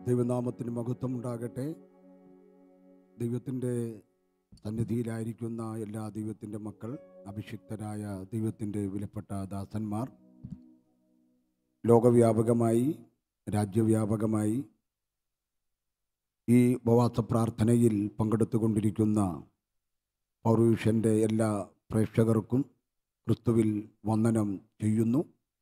ദൈവനാമത്തിന് മഹത്വം ഉണ്ടാകട്ടെ ദൈവത്തിൻ്റെ സന്നിധിയിലായിരിക്കുന്ന എല്ലാ ദൈവത്തിൻ്റെ മക്കൾ അഭിഷിക്തരായ ദൈവത്തിൻ്റെ വിലപ്പെട്ട ദാസന്മാർ ലോകവ്യാപകമായി രാജ്യവ്യാപകമായി ഈ ഉപവാസ പ്രാർത്ഥനയിൽ പങ്കെടുത്തുകൊണ്ടിരിക്കുന്ന പൗരുഷൻ്റെ എല്ലാ പ്രേക്ഷകർക്കും ക്രിസ്തുവിൽ വന്ദനം ചെയ്യുന്നു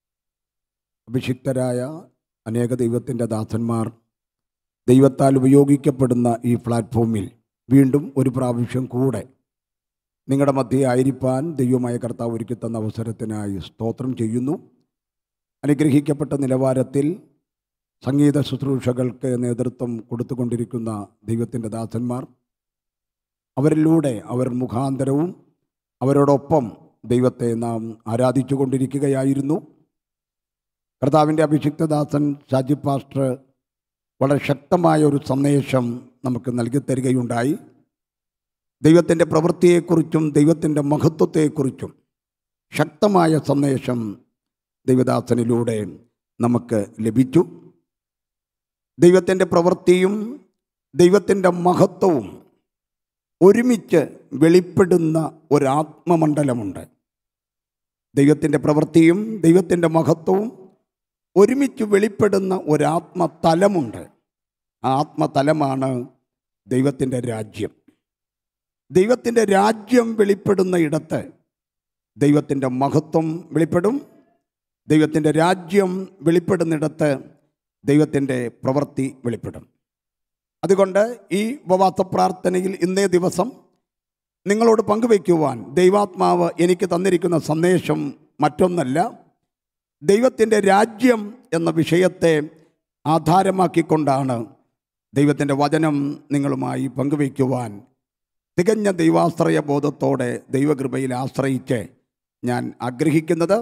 അഭിഷിക്തരായ അനേക ദൈവത്തിൻ്റെ ദാസന്മാർ ദൈവത്താൽ ഉപയോഗിക്കപ്പെടുന്ന ഈ പ്ലാറ്റ്ഫോമിൽ വീണ്ടും ഒരു പ്രാവശ്യം കൂടെ നിങ്ങളുടെ മധ്യേ ആയിരിക്കാൻ ദൈവമായ കർത്താവ് ഒരുക്കി തന്ന അവസരത്തിനായി സ്തോത്രം ചെയ്യുന്നു അനുഗ്രഹിക്കപ്പെട്ട നിലവാരത്തിൽ സംഗീത ശുശ്രൂഷകൾക്ക് നേതൃത്വം കൊടുത്തുകൊണ്ടിരിക്കുന്ന ദൈവത്തിൻ്റെ ദാസന്മാർ അവരിലൂടെ അവർ മുഖാന്തരവും അവരോടൊപ്പം ദൈവത്തെ നാം ആരാധിച്ചു കൊണ്ടിരിക്കുകയായിരുന്നു കർത്താവിൻ്റെ അഭിഷിക്തദാസൻ ഷാജി പാസ്റ്റർ വളരെ ശക്തമായ ഒരു സന്ദേശം നമുക്ക് നൽകി തരികയുണ്ടായി ദൈവത്തിൻ്റെ പ്രവൃത്തിയെക്കുറിച്ചും ദൈവത്തിൻ്റെ മഹത്വത്തെക്കുറിച്ചും ശക്തമായ സന്ദേശം ദൈവദാസനിലൂടെ നമുക്ക് ലഭിച്ചു ദൈവത്തിൻ്റെ പ്രവൃത്തിയും ദൈവത്തിൻ്റെ മഹത്വവും ഒരുമിച്ച് വെളിപ്പെടുന്ന ഒരാത്മമണ്ഡലമുണ്ട് ദൈവത്തിൻ്റെ പ്രവൃത്തിയും ദൈവത്തിൻ്റെ മഹത്വവും ഒരുമിച്ച് വെളിപ്പെടുന്ന ഒരാത്മതലമുണ്ട് ആ ആത്മതലമാണ് ദൈവത്തിൻ്റെ രാജ്യം ദൈവത്തിൻ്റെ രാജ്യം വെളിപ്പെടുന്ന ഇടത്ത് ദൈവത്തിൻ്റെ മഹത്വം വെളിപ്പെടും ദൈവത്തിൻ്റെ രാജ്യം വെളിപ്പെടുന്നിടത്ത് ദൈവത്തിൻ്റെ പ്രവൃത്തി വെളിപ്പെടും അതുകൊണ്ട് ഈ ഉപവാസ പ്രാർത്ഥനയിൽ ഇന്നേ ദിവസം നിങ്ങളോട് പങ്കുവയ്ക്കുവാൻ ദൈവാത്മാവ് എനിക്ക് തന്നിരിക്കുന്ന സന്ദേശം മറ്റൊന്നല്ല ദൈവത്തിൻ്റെ രാജ്യം എന്ന വിഷയത്തെ ആധാരമാക്കിക്കൊണ്ടാണ് ദൈവത്തിൻ്റെ വചനം നിങ്ങളുമായി പങ്കുവയ്ക്കുവാൻ തികഞ്ഞ ദൈവാശ്രയ ബോധത്തോടെ ദൈവകൃപയിൽ ആശ്രയിച്ച് ഞാൻ ആഗ്രഹിക്കുന്നത്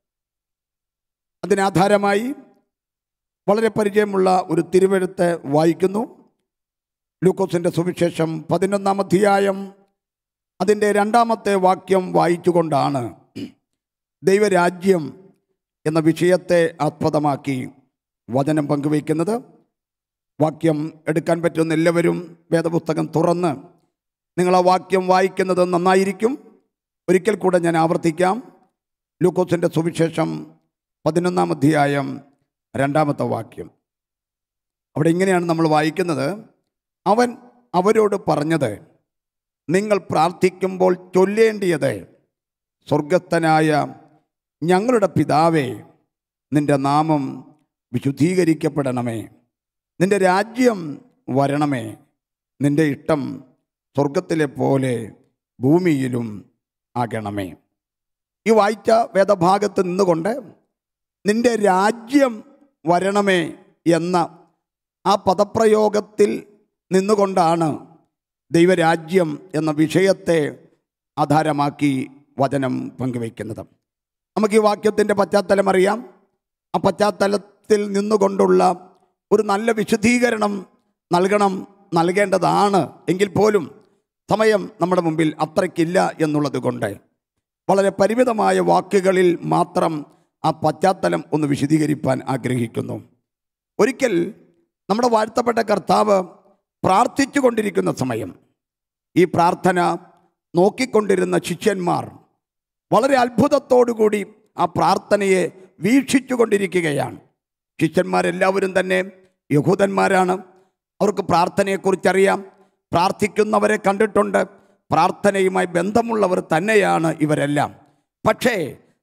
അതിനാധാരമായി വളരെ പരിചയമുള്ള ഒരു തിരുവെഴുത്ത് വായിക്കുന്നു ലൂക്കോസിൻ്റെ സുവിശേഷം പതിനൊന്നാം അധ്യായം അതിൻ്റെ രണ്ടാമത്തെ വാക്യം വായിച്ചുകൊണ്ടാണ് ദൈവരാജ്യം എന്ന വിഷയത്തെ ആസ്പദമാക്കി വചനം പങ്കുവയ്ക്കുന്നത് വാക്യം എടുക്കാൻ പറ്റുന്ന എല്ലാവരും വേദപുസ്തകം തുറന്ന് നിങ്ങൾ ആ വാക്യം വായിക്കുന്നത് നന്നായിരിക്കും ഒരിക്കൽ കൂടെ ഞാൻ ആവർത്തിക്കാം ലൂക്കോസിൻ്റെ സുവിശേഷം പതിനൊന്നാം അധ്യായം രണ്ടാമത്തെ വാക്യം അവിടെ ഇങ്ങനെയാണ് നമ്മൾ വായിക്കുന്നത് അവൻ അവരോട് പറഞ്ഞത് നിങ്ങൾ പ്രാർത്ഥിക്കുമ്പോൾ ചൊല്ലേണ്ടിയത് സ്വർഗസ്ഥനായ ഞങ്ങളുടെ പിതാവേ നിന്റെ നാമം വിശുദ്ധീകരിക്കപ്പെടണമേ നിന്റെ രാജ്യം വരണമേ നിന്റെ ഇഷ്ടം സ്വർഗത്തിലെ പോലെ ഭൂമിയിലും ആകണമേ ഈ വായിച്ച വേദഭാഗത്ത് നിന്നുകൊണ്ട് നിന്റെ രാജ്യം വരണമേ എന്ന ആ പദപ്രയോഗത്തിൽ നിന്നുകൊണ്ടാണ് ദൈവരാജ്യം എന്ന വിഷയത്തെ ആധാരമാക്കി വചനം പങ്കുവയ്ക്കുന്നത് നമുക്ക് ഈ വാക്യത്തിൻ്റെ പശ്ചാത്തലം അറിയാം ആ പശ്ചാത്തലത്തിൽ നിന്നുകൊണ്ടുള്ള ഒരു നല്ല വിശദീകരണം നൽകണം നൽകേണ്ടതാണ് എങ്കിൽ പോലും സമയം നമ്മുടെ മുമ്പിൽ അത്രയ്ക്കില്ല എന്നുള്ളത് കൊണ്ട് വളരെ പരിമിതമായ വാക്കുകളിൽ മാത്രം ആ പശ്ചാത്തലം ഒന്ന് വിശദീകരിക്കാൻ ആഗ്രഹിക്കുന്നു ഒരിക്കൽ നമ്മുടെ വാഴ്ത്തപ്പെട്ട കർത്താവ് പ്രാർത്ഥിച്ചു കൊണ്ടിരിക്കുന്ന സമയം ഈ പ്രാർത്ഥന നോക്കിക്കൊണ്ടിരുന്ന ശിഷ്യന്മാർ വളരെ അത്ഭുതത്തോടുകൂടി ആ പ്രാർത്ഥനയെ വീക്ഷിച്ചു കൊണ്ടിരിക്കുകയാണ് ശിഷ്യന്മാരെല്ലാവരും തന്നെ യഹൂദന്മാരാണ് അവർക്ക് പ്രാർത്ഥനയെക്കുറിച്ചറിയാം പ്രാർത്ഥിക്കുന്നവരെ കണ്ടിട്ടുണ്ട് പ്രാർത്ഥനയുമായി ബന്ധമുള്ളവർ തന്നെയാണ് ഇവരെല്ലാം പക്ഷേ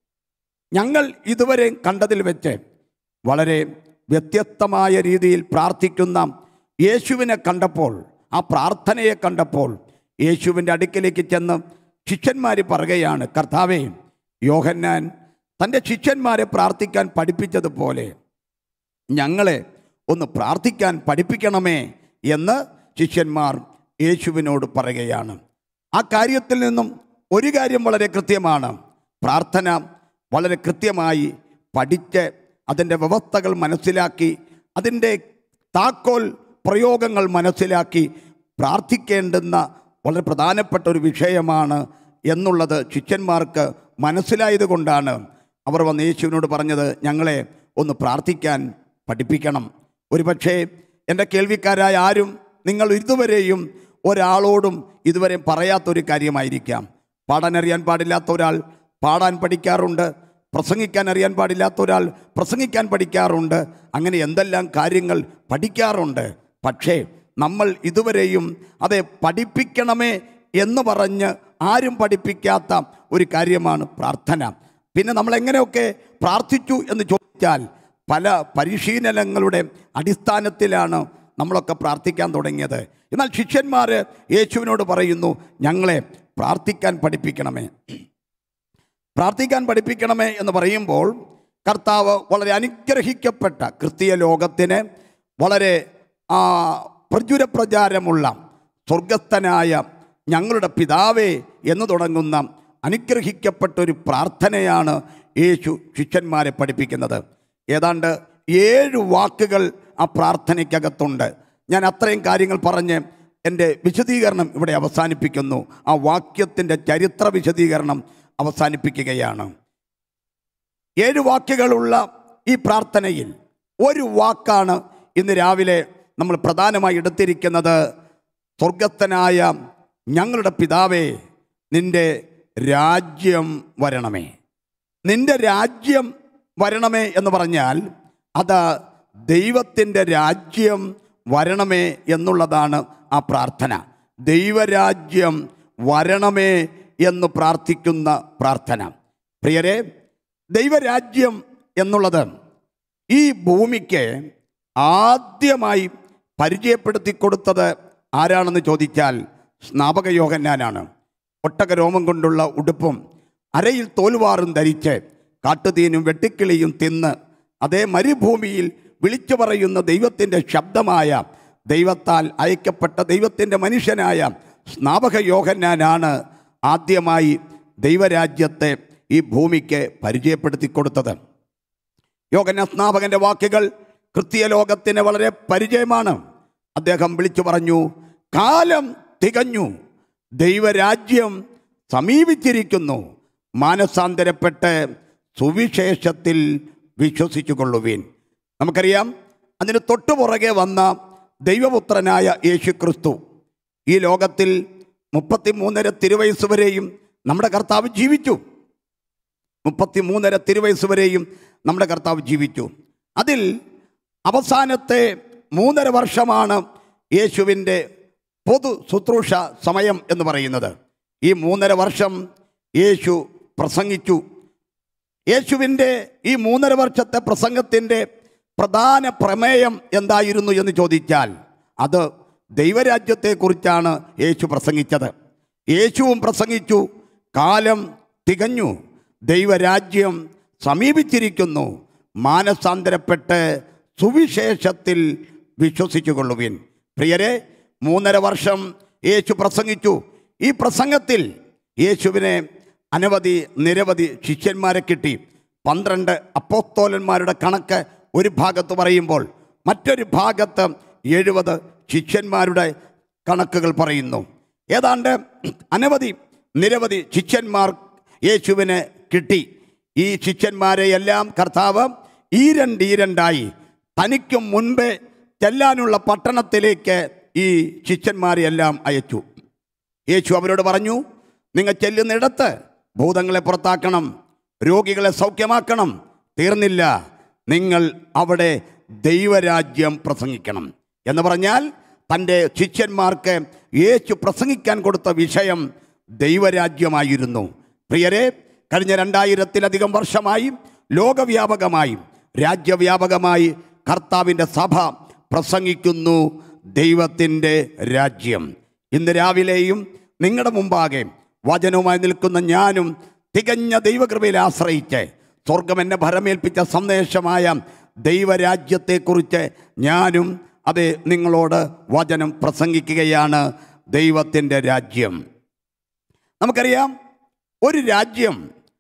ഞങ്ങൾ ഇതുവരെ കണ്ടതിൽ വെച്ച് വളരെ വ്യത്യസ്തമായ രീതിയിൽ പ്രാർത്ഥിക്കുന്ന യേശുവിനെ കണ്ടപ്പോൾ ആ പ്രാർത്ഥനയെ കണ്ടപ്പോൾ യേശുവിൻ്റെ അടുക്കിലേക്ക് ചെന്ന് ശിഷ്യന്മാർ പറയുകയാണ് കർത്താവേ യോഹന്നാൻ തൻ്റെ ശിഷ്യന്മാരെ പ്രാർത്ഥിക്കാൻ പഠിപ്പിച്ചതുപോലെ ഞങ്ങളെ ഒന്ന് പ്രാർത്ഥിക്കാൻ പഠിപ്പിക്കണമേ എന്ന് ശിഷ്യന്മാർ യേശുവിനോട് പറയുകയാണ് ആ കാര്യത്തിൽ നിന്നും ഒരു കാര്യം വളരെ കൃത്യമാണ് പ്രാർത്ഥന വളരെ കൃത്യമായി പഠിച്ച് അതിൻ്റെ വ്യവസ്ഥകൾ മനസ്സിലാക്കി അതിൻ്റെ താക്കോൽ പ്രയോഗങ്ങൾ മനസ്സിലാക്കി പ്രാർത്ഥിക്കേണ്ടുന്ന വളരെ പ്രധാനപ്പെട്ട ഒരു വിഷയമാണ് എന്നുള്ളത് ശിഷ്യന്മാർക്ക് മനസ്സിലായത് കൊണ്ടാണ് അവർ വന്ന് യേശുവിനോട് പറഞ്ഞത് ഞങ്ങളെ ഒന്ന് പ്രാർത്ഥിക്കാൻ പഠിപ്പിക്കണം ഒരുപക്ഷേ എൻ്റെ കേൾവിക്കാരായ ആരും നിങ്ങൾ ഇതുവരെയും ഒരാളോടും ഇതുവരെ പറയാത്തൊരു കാര്യമായിരിക്കാം പാടാനറിയാൻ പാടില്ലാത്ത ഒരാൾ പാടാൻ പഠിക്കാറുണ്ട് പ്രസംഗിക്കാൻ അറിയാൻ പാടില്ലാത്ത ഒരാൾ പ്രസംഗിക്കാൻ പഠിക്കാറുണ്ട് അങ്ങനെ എന്തെല്ലാം കാര്യങ്ങൾ പഠിക്കാറുണ്ട് പക്ഷേ നമ്മൾ ഇതുവരെയും അതെ പഠിപ്പിക്കണമേ എന്ന് പറഞ്ഞ് ആരും പഠിപ്പിക്കാത്ത ഒരു കാര്യമാണ് പ്രാർത്ഥന പിന്നെ നമ്മൾ എങ്ങനെയൊക്കെ പ്രാർത്ഥിച്ചു എന്ന് ചോദിച്ചാൽ പല പരിശീലനങ്ങളുടെ അടിസ്ഥാനത്തിലാണ് നമ്മളൊക്കെ പ്രാർത്ഥിക്കാൻ തുടങ്ങിയത് എന്നാൽ ശിഷ്യന്മാർ യേശുവിനോട് പറയുന്നു ഞങ്ങളെ പ്രാർത്ഥിക്കാൻ പഠിപ്പിക്കണമേ പ്രാർത്ഥിക്കാൻ പഠിപ്പിക്കണമേ എന്ന് പറയുമ്പോൾ കർത്താവ് വളരെ അനുഗ്രഹിക്കപ്പെട്ട ക്രിസ്തീയ ലോകത്തിന് വളരെ ആ, പ്രചുര പ്രചാരമുള്ള സ്വർഗസ്ഥനായ ഞങ്ങളുടെ പിതാവേ എന്ന് തുടങ്ങുന്ന അനുഗ്രഹിക്കപ്പെട്ട ഒരു പ്രാർത്ഥനയാണ് യേശു ശിഷ്യന്മാരെ പഠിപ്പിക്കുന്നത് ഏതാണ്ട് ഏഴ് വാക്കുകൾ ആ പ്രാർത്ഥനയ്ക്കകത്തുണ്ട് ഞാൻ അത്രയും കാര്യങ്ങൾ പറഞ്ഞ് എൻ്റെ വിശദീകരണം ഇവിടെ അവസാനിപ്പിക്കുന്നു ആ വാക്യത്തിൻ്റെ ചരിത്ര വിശദീകരണം അവസാനിപ്പിക്കുകയാണ് ഏഴ് വാക്കുകളുള്ള ഈ പ്രാർത്ഥനയിൽ ഒരു വാക്കാണ് ഇന്ന് രാവിലെ നമ്മൾ പ്രധാനമായി എടുത്തിരിക്കുന്നത് സ്വർഗസ്ഥനായ ഞങ്ങളുടെ പിതാവേ നിന്റെ രാജ്യം വരണമേ നിന്റെ രാജ്യം വരണമേ എന്ന് പറഞ്ഞാൽ അത് ദൈവത്തിൻ്റെ രാജ്യം വരണമേ എന്നുള്ളതാണ് ആ പ്രാർത്ഥന ദൈവരാജ്യം വരണമേ എന്ന് പ്രാർത്ഥിക്കുന്ന പ്രാർത്ഥന പ്രിയരെ ദൈവരാജ്യം എന്നുള്ളത് ഈ ഭൂമിക്ക് ആദ്യമായി പരിചയപ്പെടുത്തി കൊടുത്തത് ആരാണെന്ന് ചോദിച്ചാൽ സ്നാപക യോഹന്നാനാണ് ഒട്ടക രോമം കൊണ്ടുള്ള ഉടുപ്പും അരയിൽ തോൽവാറും ധരിച്ച് കാട്ടുതീനും വെട്ടിക്കിളിയും തിന്ന് അതേ മരുഭൂമിയിൽ വിളിച്ചു പറയുന്ന ദൈവത്തിൻ്റെ ശബ്ദമായ ദൈവത്താൽ അയക്കപ്പെട്ട ദൈവത്തിൻ്റെ മനുഷ്യനായ സ്നാപക യോഹന്നാനാണ് ആദ്യമായി ദൈവരാജ്യത്തെ ഈ ഭൂമിക്ക് പരിചയപ്പെടുത്തി കൊടുത്തത് യോഗന സ്നാപകന്റെ വാക്കുകൾ ക്രിസ്തീയ ലോകത്തിന് വളരെ പരിചയമാണ് അദ്ദേഹം വിളിച്ചു പറഞ്ഞു കാലം തികഞ്ഞു ദൈവരാജ്യം സമീപിച്ചിരിക്കുന്നു മാനസാന്തരപ്പെട്ട് സുവിശേഷത്തിൽ വിശ്വസിച്ചു കൊള്ളുവീൻ നമുക്കറിയാം അതിന് തൊട്ടുപുറകെ വന്ന ദൈവപുത്രനായ യേശു ക്രിസ്തു ഈ ലോകത്തിൽ മുപ്പത്തിമൂന്നര തിരുവയസ്സ് വരെയും നമ്മുടെ കർത്താവ് ജീവിച്ചു മുപ്പത്തിമൂന്നര തിരുവയസ്സ് വരെയും നമ്മുടെ കർത്താവ് ജീവിച്ചു അതിൽ അവസാനത്തെ മൂന്നര വർഷമാണ് യേശുവിൻ്റെ പൊതു ശുശ്രൂഷ സമയം എന്ന് പറയുന്നത് ഈ മൂന്നര വർഷം യേശു പ്രസംഗിച്ചു യേശുവിൻ്റെ ഈ മൂന്നര വർഷത്തെ പ്രസംഗത്തിൻ്റെ പ്രധാന പ്രമേയം എന്തായിരുന്നു എന്ന് ചോദിച്ചാൽ അത് ദൈവരാജ്യത്തെക്കുറിച്ചാണ് യേശു പ്രസംഗിച്ചത് യേശുവും പ്രസംഗിച്ചു കാലം തികഞ്ഞു ദൈവരാജ്യം സമീപിച്ചിരിക്കുന്നു മാനസാന്തരപ്പെട്ട് സുവിശേഷത്തിൽ വിശ്വസിച്ചു കൊള്ളുവിൻ പ്രിയരെ മൂന്നര വർഷം യേശു പ്രസംഗിച്ചു ഈ പ്രസംഗത്തിൽ യേശുവിനെ അനവധി നിരവധി ശിഷ്യന്മാരെ കിട്ടി പന്ത്രണ്ട് അപ്പോസ്തോലന്മാരുടെ കണക്ക് ഒരു ഭാഗത്ത് പറയുമ്പോൾ മറ്റൊരു ഭാഗത്ത് എഴുപത് ശിഷ്യന്മാരുടെ കണക്കുകൾ പറയുന്നു ഏതാണ്ട് അനവധി നിരവധി ശിഷ്യന്മാർ യേശുവിന് കിട്ടി ഈ ശിഷ്യന്മാരെ എല്ലാം കർത്താവ് ഈരണ്ട് ഈരണ്ടായി തനിക്ക് മുൻപേ ചെല്ലാനുള്ള പട്ടണത്തിലേക്ക് ഈ ശിഷ്യന്മാരെ എല്ലാം അയച്ചു യേശു അവരോട് പറഞ്ഞു നിങ്ങൾ ചെല്ലുന്നിടത്ത് ഭൂതങ്ങളെ പുറത്താക്കണം രോഗികളെ സൗഖ്യമാക്കണം തീർന്നില്ല നിങ്ങൾ അവിടെ ദൈവരാജ്യം പ്രസംഗിക്കണം എന്ന് പറഞ്ഞാൽ തൻ്റെ ശിഷ്യന്മാർക്ക് യേശു പ്രസംഗിക്കാൻ കൊടുത്ത വിഷയം ദൈവരാജ്യമായിരുന്നു പ്രിയരെ കഴിഞ്ഞ രണ്ടായിരത്തിലധികം വർഷമായി ലോകവ്യാപകമായി രാജ്യവ്യാപകമായി കർത്താവിൻ്റെ സഭ പ്രസംഗിക്കുന്നു ദൈവത്തിൻ്റെ രാജ്യം ഇന്ന് രാവിലെയും നിങ്ങളുടെ മുമ്പാകെ വചനവുമായി നിൽക്കുന്ന ഞാനും തികഞ്ഞ ദൈവകൃപയിൽ ആശ്രയിച്ച് സ്വർഗം എന്നെ ഭരമേൽപ്പിച്ച സന്ദേശമായ ദൈവരാജ്യത്തെക്കുറിച്ച് ഞാനും അത് നിങ്ങളോട് വചനം പ്രസംഗിക്കുകയാണ് ദൈവത്തിൻ്റെ രാജ്യം നമുക്കറിയാം ഒരു രാജ്യം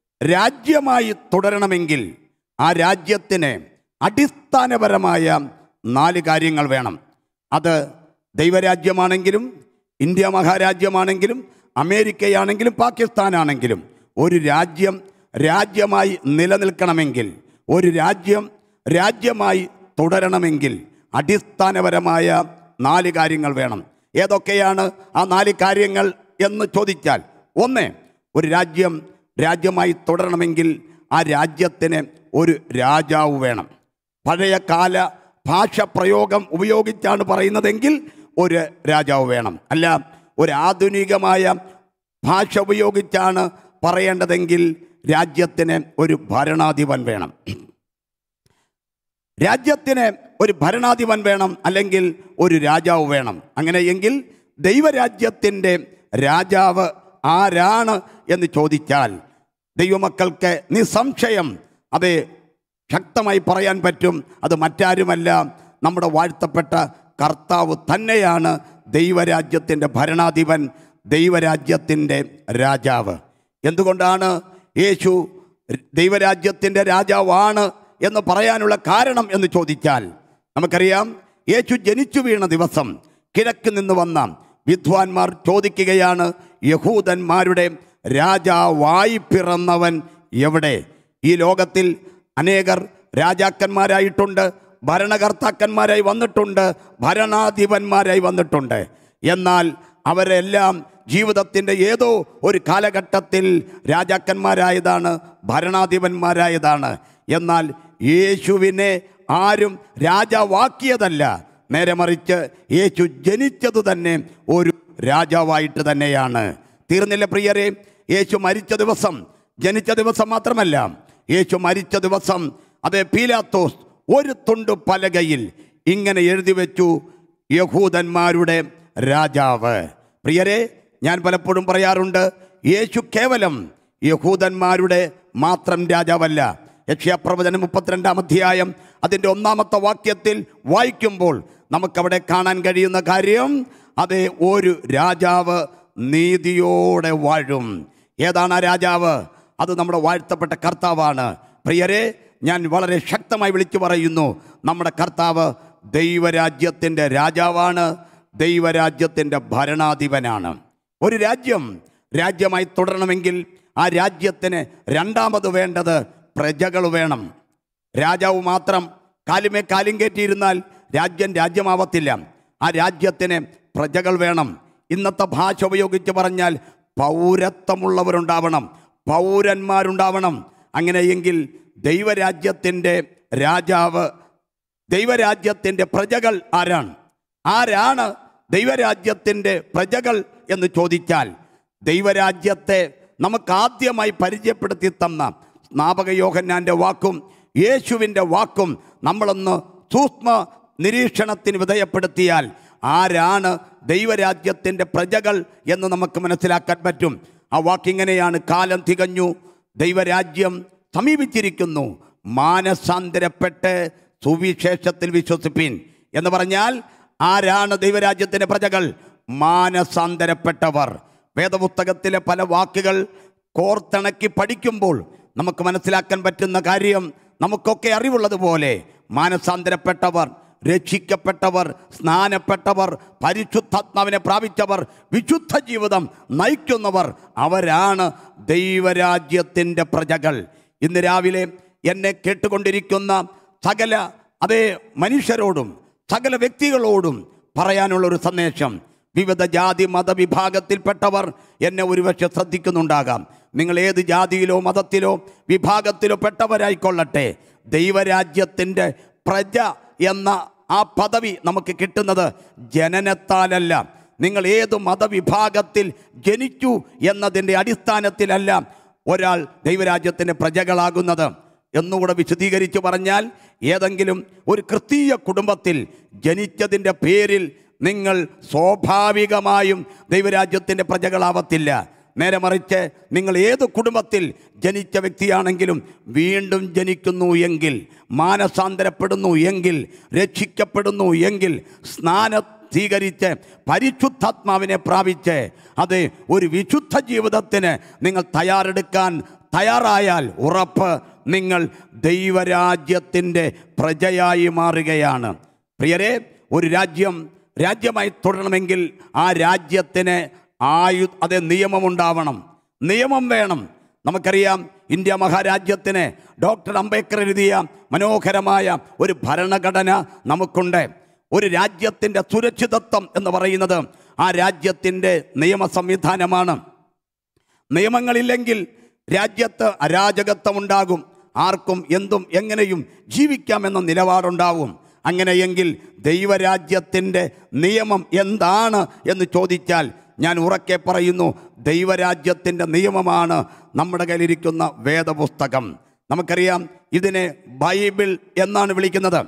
രാജ്യമായി തുടരണമെങ്കിൽ ആ രാജ്യത്തിന് അടിസ്ഥാനപരമായ നാല് കാര്യങ്ങൾ വേണം അത് ദൈവരാജ്യമാണെങ്കിലും ഇന്ത്യ മഹാരാജ്യമാണെങ്കിലും അമേരിക്കയാണെങ്കിലും പാകിസ്ഥാനാണെങ്കിലും ഒരു രാജ്യം രാജ്യമായി നിലനിൽക്കണമെങ്കിൽ ഒരു രാജ്യം രാജ്യമായി തുടരണമെങ്കിൽ അടിസ്ഥാനപരമായ നാല് കാര്യങ്ങൾ വേണം ഏതൊക്കെയാണ് ആ നാല് കാര്യങ്ങൾ എന്ന് ചോദിച്ചാൽ ഒന്ന് ഒരു രാജ്യം രാജ്യമായി തുടരണമെങ്കിൽ ആ രാജ്യത്തിന് ഒരു രാജാവ് വേണം പഴയ കാല ഭാഷ പ്രയോഗം ഉപയോഗിച്ചാണ് പറയുന്നതെങ്കിൽ ഒരു രാജാവ് വേണം അല്ല ഒരു ആധുനികമായ ഭാഷ ഉപയോഗിച്ചാണ് പറയേണ്ടതെങ്കിൽ രാജ്യത്തിന് ഒരു ഭരണാധിപൻ വേണം രാജ്യത്തിന് ഒരു ഭരണാധിപൻ വേണം അല്ലെങ്കിൽ ഒരു രാജാവ് വേണം അങ്ങനെയെങ്കിൽ ദൈവരാജ്യത്തിൻ്റെ രാജാവ് ആരാണ് എന്ന് ചോദിച്ചാൽ ദൈവമക്കൾക്ക് നിസ്സംശയം അത് ശക്തമായി പറയാൻ പറ്റും അത് മറ്റാരുമല്ല നമ്മുടെ വാഴ്ത്തപ്പെട്ട കർത്താവ് തന്നെയാണ് ദൈവരാജ്യത്തിൻ്റെ ഭരണാധിപൻ ദൈവരാജ്യത്തിൻ്റെ രാജാവ് എന്തുകൊണ്ടാണ് യേശു ദൈവരാജ്യത്തിൻ്റെ രാജാവാണ് എന്ന് പറയാനുള്ള കാരണം എന്ന് ചോദിച്ചാൽ നമുക്കറിയാം യേശു ജനിച്ചു വീണ ദിവസം കിഴക്ക് നിന്ന് വന്ന വിദ്വാൻമാർ ചോദിക്കുകയാണ് യഹൂദന്മാരുടെ രാജാവായി പിറന്നവൻ എവിടെ ഈ ലോകത്തിൽ അനേകർ രാജാക്കന്മാരായിട്ടുണ്ട് ഭരണകർത്താക്കന്മാരായി വന്നിട്ടുണ്ട് ഭരണാധിപന്മാരായി വന്നിട്ടുണ്ട് എന്നാൽ അവരെല്ലാം ജീവിതത്തിൻ്റെ ഏതോ ഒരു കാലഘട്ടത്തിൽ രാജാക്കന്മാരായതാണ് ഭരണാധിപന്മാരായതാണ് എന്നാൽ യേശുവിനെ ആരും രാജാവാക്കിയതല്ല നേരെ മറിച്ച് യേശു ജനിച്ചത് തന്നെ ഒരു രാജാവായിട്ട് തന്നെയാണ് തീർന്നില്ല പ്രിയരെ യേശു മരിച്ച ദിവസം ജനിച്ച ദിവസം മാത്രമല്ല യേശു മരിച്ച ദിവസം അത് പീലാത്തോസ് ഒരു തുണ്ട് പലകയിൽ ഇങ്ങനെ എഴുതി വെച്ചു യഹൂദന്മാരുടെ രാജാവ് പ്രിയരെ ഞാൻ പലപ്പോഴും പറയാറുണ്ട് യേശു കേവലം യഹൂദന്മാരുടെ മാത്രം രാജാവല്ല യക്ഷ്യപ്രവചനം മുപ്പത്തിരണ്ടാം അധ്യായം അതിൻ്റെ ഒന്നാമത്തെ വാക്യത്തിൽ വായിക്കുമ്പോൾ നമുക്കവിടെ കാണാൻ കഴിയുന്ന കാര്യം അതെ ഒരു രാജാവ് നീതിയോടെ വാഴും ഏതാണ് ആ രാജാവ് അത് നമ്മുടെ വാഴ്ത്തപ്പെട്ട കർത്താവാണ് പ്രിയരെ ഞാൻ വളരെ ശക്തമായി വിളിച്ചു പറയുന്നു നമ്മുടെ കർത്താവ് ദൈവരാജ്യത്തിൻ്റെ രാജാവാണ് ദൈവരാജ്യത്തിൻ്റെ ഭരണാധിപനാണ് ഒരു രാജ്യം രാജ്യമായി തുടരണമെങ്കിൽ ആ രാജ്യത്തിന് രണ്ടാമത് വേണ്ടത് പ്രജകൾ വേണം രാജാവ് മാത്രം കാലുമേ കാലും കയറ്റിയിരുന്നാൽ രാജ്യം രാജ്യമാവത്തില്ല ആ രാജ്യത്തിന് പ്രജകൾ വേണം ഇന്നത്തെ ഭാഷ ഉപയോഗിച്ച് പറഞ്ഞാൽ പൗരത്വമുള്ളവരുണ്ടാവണം പൗരന്മാരുണ്ടാവണം അങ്ങനെയെങ്കിൽ ദൈവരാജ്യത്തിൻ്റെ രാജാവ് ദൈവരാജ്യത്തിൻ്റെ പ്രജകൾ ആരാണ് ആരാണ് ദൈവരാജ്യത്തിൻ്റെ പ്രജകൾ എന്ന് ചോദിച്ചാൽ ദൈവരാജ്യത്തെ നമുക്ക് ആദ്യമായി പരിചയപ്പെടുത്തി തന്ന സ്നാപക യോഹന്നാൻ്റെ വാക്കും യേശുവിൻ്റെ വാക്കും നമ്മളൊന്ന് സൂക്ഷ്മ നിരീക്ഷണത്തിന് വിധേയപ്പെടുത്തിയാൽ ആരാണ് ദൈവരാജ്യത്തിൻ്റെ പ്രജകൾ എന്ന് നമുക്ക് മനസ്സിലാക്കാൻ പറ്റും ആ വാക്കിങ്ങനെയാണ് കാലം തികഞ്ഞു ദൈവരാജ്യം സമീപിച്ചിരിക്കുന്നു മാനസാന്തരപ്പെട്ട് സുവിശേഷത്തിൽ വിശ്വസിപ്പിൻ എന്ന് പറഞ്ഞാൽ ആരാണ് ദൈവരാജ്യത്തിൻ്റെ പ്രജകൾ മാനസാന്തരപ്പെട്ടവർ വേദപുസ്തകത്തിലെ പല വാക്കുകൾ കോർത്തിണക്കി പഠിക്കുമ്പോൾ നമുക്ക് മനസ്സിലാക്കാൻ പറ്റുന്ന കാര്യം നമുക്കൊക്കെ അറിവുള്ളതുപോലെ മാനസാന്തരപ്പെട്ടവർ രക്ഷിക്കപ്പെട്ടവർ സ്നാനപ്പെട്ടവർ പരിശുദ്ധാത്മാവിനെ പ്രാപിച്ചവർ വിശുദ്ധ ജീവിതം നയിക്കുന്നവർ അവരാണ് ദൈവരാജ്യത്തിൻ്റെ പ്രജകൾ ഇന്ന് രാവിലെ എന്നെ കേട്ടുകൊണ്ടിരിക്കുന്ന സകല അതേ മനുഷ്യരോടും സകല വ്യക്തികളോടും പറയാനുള്ള ഒരു സന്ദേശം വിവിധ ജാതി മതവിഭാഗത്തിൽപ്പെട്ടവർ എന്നെ ഒരുപക്ഷെ ശ്രദ്ധിക്കുന്നുണ്ടാകാം നിങ്ങൾ ഏത് ജാതിയിലോ മതത്തിലോ വിഭാഗത്തിലോ പെട്ടവരായിക്കൊള്ളട്ടെ ദൈവരാജ്യത്തിൻ്റെ പ്രജ എന്ന ആ പദവി നമുക്ക് കിട്ടുന്നത് ജനനത്താലല്ല നിങ്ങൾ ഏത് മതവിഭാഗത്തിൽ ജനിച്ചു എന്നതിൻ്റെ അടിസ്ഥാനത്തിലല്ല ഒരാൾ ദൈവരാജ്യത്തിൻ്റെ പ്രജകളാകുന്നത് എന്നുകൂടെ വിശദീകരിച്ച് പറഞ്ഞാൽ ഏതെങ്കിലും ഒരു ക്രിസ്തീയ കുടുംബത്തിൽ ജനിച്ചതിൻ്റെ പേരിൽ നിങ്ങൾ സ്വാഭാവികമായും ദൈവരാജ്യത്തിൻ്റെ പ്രജകളാവത്തില്ല നേരെ മറിച്ച് നിങ്ങൾ ഏത് കുടുംബത്തിൽ ജനിച്ച വ്യക്തിയാണെങ്കിലും വീണ്ടും ജനിക്കുന്നു എങ്കിൽ മാനസാന്തരപ്പെടുന്നു എങ്കിൽ രക്ഷിക്കപ്പെടുന്നു എങ്കിൽ സ്നാന സ്വീകരിച്ച് പരിശുദ്ധാത്മാവിനെ പ്രാപിച്ച് അത് ഒരു വിശുദ്ധ ജീവിതത്തിന് നിങ്ങൾ തയ്യാറെടുക്കാൻ തയ്യാറായാൽ ഉറപ്പ് നിങ്ങൾ ദൈവരാജ്യത്തിൻ്റെ പ്രജയായി മാറുകയാണ് പ്രിയരെ ഒരു രാജ്യം രാജ്യമായി തുടരണമെങ്കിൽ ആ രാജ്യത്തിന് ആയു അത് നിയമമുണ്ടാവണം നിയമം വേണം നമുക്കറിയാം ഇന്ത്യ മഹാരാജ്യത്തിന് ഡോക്ടർ അംബേദ്കർ എഴുതിയ മനോഹരമായ ഒരു ഭരണഘടന നമുക്കുണ്ട് ഒരു രാജ്യത്തിൻ്റെ സുരക്ഷിതത്വം എന്ന് പറയുന്നത് ആ രാജ്യത്തിൻ്റെ നിയമ സംവിധാനമാണ് നിയമങ്ങളില്ലെങ്കിൽ രാജ്യത്ത് അരാജകത്വം ഉണ്ടാകും ആർക്കും എന്തും എങ്ങനെയും ജീവിക്കാമെന്ന നിലപാടുണ്ടാവും അങ്ങനെയെങ്കിൽ ദൈവരാജ്യത്തിൻ്റെ നിയമം എന്താണ് എന്ന് ചോദിച്ചാൽ ഞാൻ ഉറക്കെ പറയുന്നു ദൈവരാജ്യത്തിൻ്റെ നിയമമാണ് നമ്മുടെ കയ്യിലിരിക്കുന്ന വേദപുസ്തകം നമുക്കറിയാം ഇതിനെ ബൈബിൾ എന്നാണ് വിളിക്കുന്നത്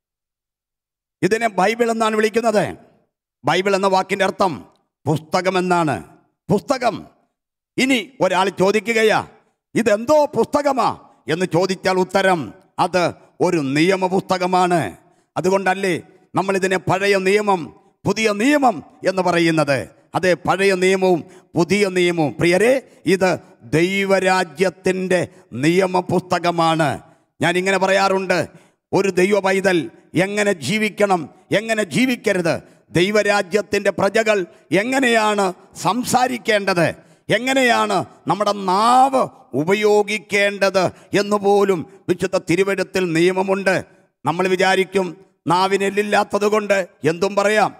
ഇതിനെ ബൈബിൾ എന്നാണ് വിളിക്കുന്നത് ബൈബിൾ എന്ന വാക്കിൻ്റെ അർത്ഥം പുസ്തകം എന്നാണ് പുസ്തകം ഇനി ഒരാൾ ചോദിക്കുകയാ ഇതെന്തോ പുസ്തകമാ എന്ന് ചോദിച്ചാൽ ഉത്തരം അത് ഒരു നിയമപുസ്തകമാണ് അതുകൊണ്ടല്ലേ നമ്മൾ ഇതിനെ പഴയ നിയമം പുതിയ നിയമം എന്ന് പറയുന്നത് അതെ പഴയ നിയമവും പുതിയ നിയമവും പ്രിയരെ ഇത് ദൈവരാജ്യത്തിൻ്റെ നിയമപുസ്തകമാണ് ഞാൻ ഇങ്ങനെ പറയാറുണ്ട് ഒരു ദൈവ പൈതൽ എങ്ങനെ ജീവിക്കണം എങ്ങനെ ജീവിക്കരുത് ദൈവരാജ്യത്തിൻ്റെ പ്രജകൾ എങ്ങനെയാണ് സംസാരിക്കേണ്ടത് എങ്ങനെയാണ് നമ്മുടെ നാവ് ഉപയോഗിക്കേണ്ടത് എന്നുപോലും വിശുദ്ധ തിരുവഴുത്തിൽ നിയമമുണ്ട് നമ്മൾ വിചാരിക്കും നാവിനെല്ലില്ലാത്തത് കൊണ്ട് എന്തും പറയാം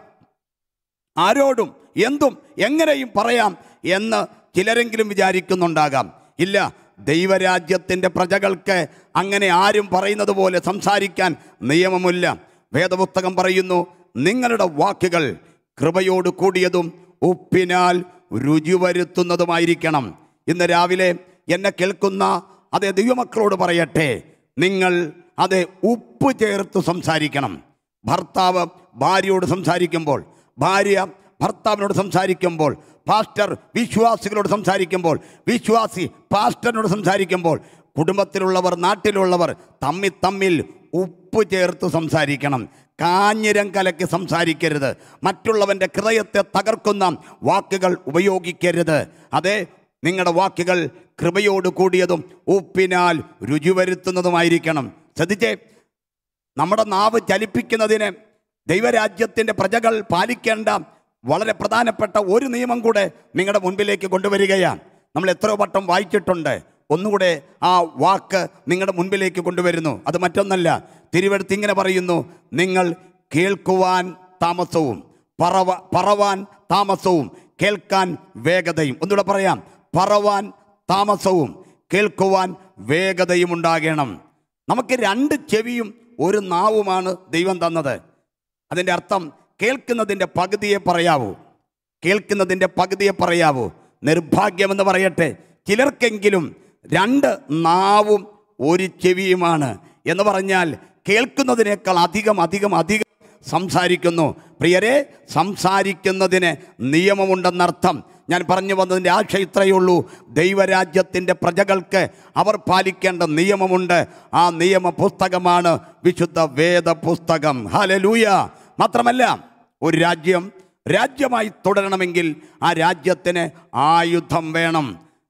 ആരോടും എന്തും എങ്ങനെയും പറയാം എന്ന് ചിലരെങ്കിലും വിചാരിക്കുന്നുണ്ടാകാം ഇല്ല ദൈവരാജ്യത്തിൻ്റെ പ്രജകൾക്ക് അങ്ങനെ ആരും പറയുന്നത് പോലെ സംസാരിക്കാൻ നിയമമില്ല വേദപുസ്തകം പറയുന്നു നിങ്ങളുടെ വാക്കുകൾ കൃപയോട് കൂടിയതും ഉപ്പിനാൽ രുചി വരുത്തുന്നതുമായിരിക്കണം ഇന്ന് രാവിലെ എന്നെ കേൾക്കുന്ന അതേ ദൈവമക്കളോട് പറയട്ടെ നിങ്ങൾ അതെ ഉപ്പ് ചേർത്ത് സംസാരിക്കണം ഭർത്താവ് ഭാര്യയോട് സംസാരിക്കുമ്പോൾ ഭാര്യ ഭർത്താവിനോട് സംസാരിക്കുമ്പോൾ പാസ്റ്റർ വിശ്വാസികളോട് സംസാരിക്കുമ്പോൾ വിശ്വാസി പാസ്റ്ററിനോട് സംസാരിക്കുമ്പോൾ കുടുംബത്തിലുള്ളവർ നാട്ടിലുള്ളവർ തമ്മിൽ തമ്മിൽ ഉപ്പ് ചേർത്ത് സംസാരിക്കണം കാഞ്ഞിരം കലക്കി സംസാരിക്കരുത് മറ്റുള്ളവൻ്റെ ഹൃദയത്തെ തകർക്കുന്ന വാക്കുകൾ ഉപയോഗിക്കരുത് അതെ നിങ്ങളുടെ വാക്കുകൾ കൃപയോട് കൂടിയതും ഉപ്പിനാൽ രുചി വരുത്തുന്നതുമായിരിക്കണം ശ്രദ്ധിച്ചേ നമ്മുടെ നാവ് ചലിപ്പിക്കുന്നതിന് ദൈവരാജ്യത്തിൻ്റെ പ്രജകൾ പാലിക്കേണ്ട വളരെ പ്രധാനപ്പെട്ട ഒരു നിയമം കൂടെ നിങ്ങളുടെ മുൻപിലേക്ക് കൊണ്ടുവരികയാണ് നമ്മൾ എത്രയോ വട്ടം വായിച്ചിട്ടുണ്ട് ഒന്നുകൂടെ ആ വാക്ക് നിങ്ങളുടെ മുൻപിലേക്ക് കൊണ്ടുവരുന്നു അത് മറ്റൊന്നല്ല തിരുവെടുത്ത് ഇങ്ങനെ പറയുന്നു നിങ്ങൾ കേൾക്കുവാൻ താമസവും പറവ പറവാൻ താമസവും കേൾക്കാൻ വേഗതയും ഒന്നുകൂടെ പറയാം പറവാൻ താമസവും കേൾക്കുവാൻ വേഗതയും ഉണ്ടാകണം നമുക്ക് രണ്ട് ചെവിയും ഒരു നാവുമാണ് ദൈവം തന്നത് അതിൻ്റെ അർത്ഥം കേൾക്കുന്നതിൻ്റെ പകുതിയെ പറയാവൂ കേൾക്കുന്നതിൻ്റെ പകുതിയെ പറയാവൂ നിർഭാഗ്യമെന്ന് പറയട്ടെ ചിലർക്കെങ്കിലും രണ്ട് നാവും ഒരു ചെവിയുമാണ് എന്ന് പറഞ്ഞാൽ കേൾക്കുന്നതിനേക്കാൾ അധികം അധികം അധികം സംസാരിക്കുന്നു പ്രിയരെ സംസാരിക്കുന്നതിന് നിയമമുണ്ടെന്നർത്ഥം ഞാൻ പറഞ്ഞു വന്നതിൻ്റെ ആശ ഇത്രയേ ഉള്ളൂ ദൈവരാജ്യത്തിൻ്റെ പ്രജകൾക്ക് അവർ പാലിക്കേണ്ട നിയമമുണ്ട് ആ നിയമ പുസ്തകമാണ് വിശുദ്ധ വേദ പുസ്തകം ഹലലൂയ മാത്രമല്ല ഒരു രാജ്യം രാജ്യമായി തുടരണമെങ്കിൽ ആ രാജ്യത്തിന് ആയുധം വേണം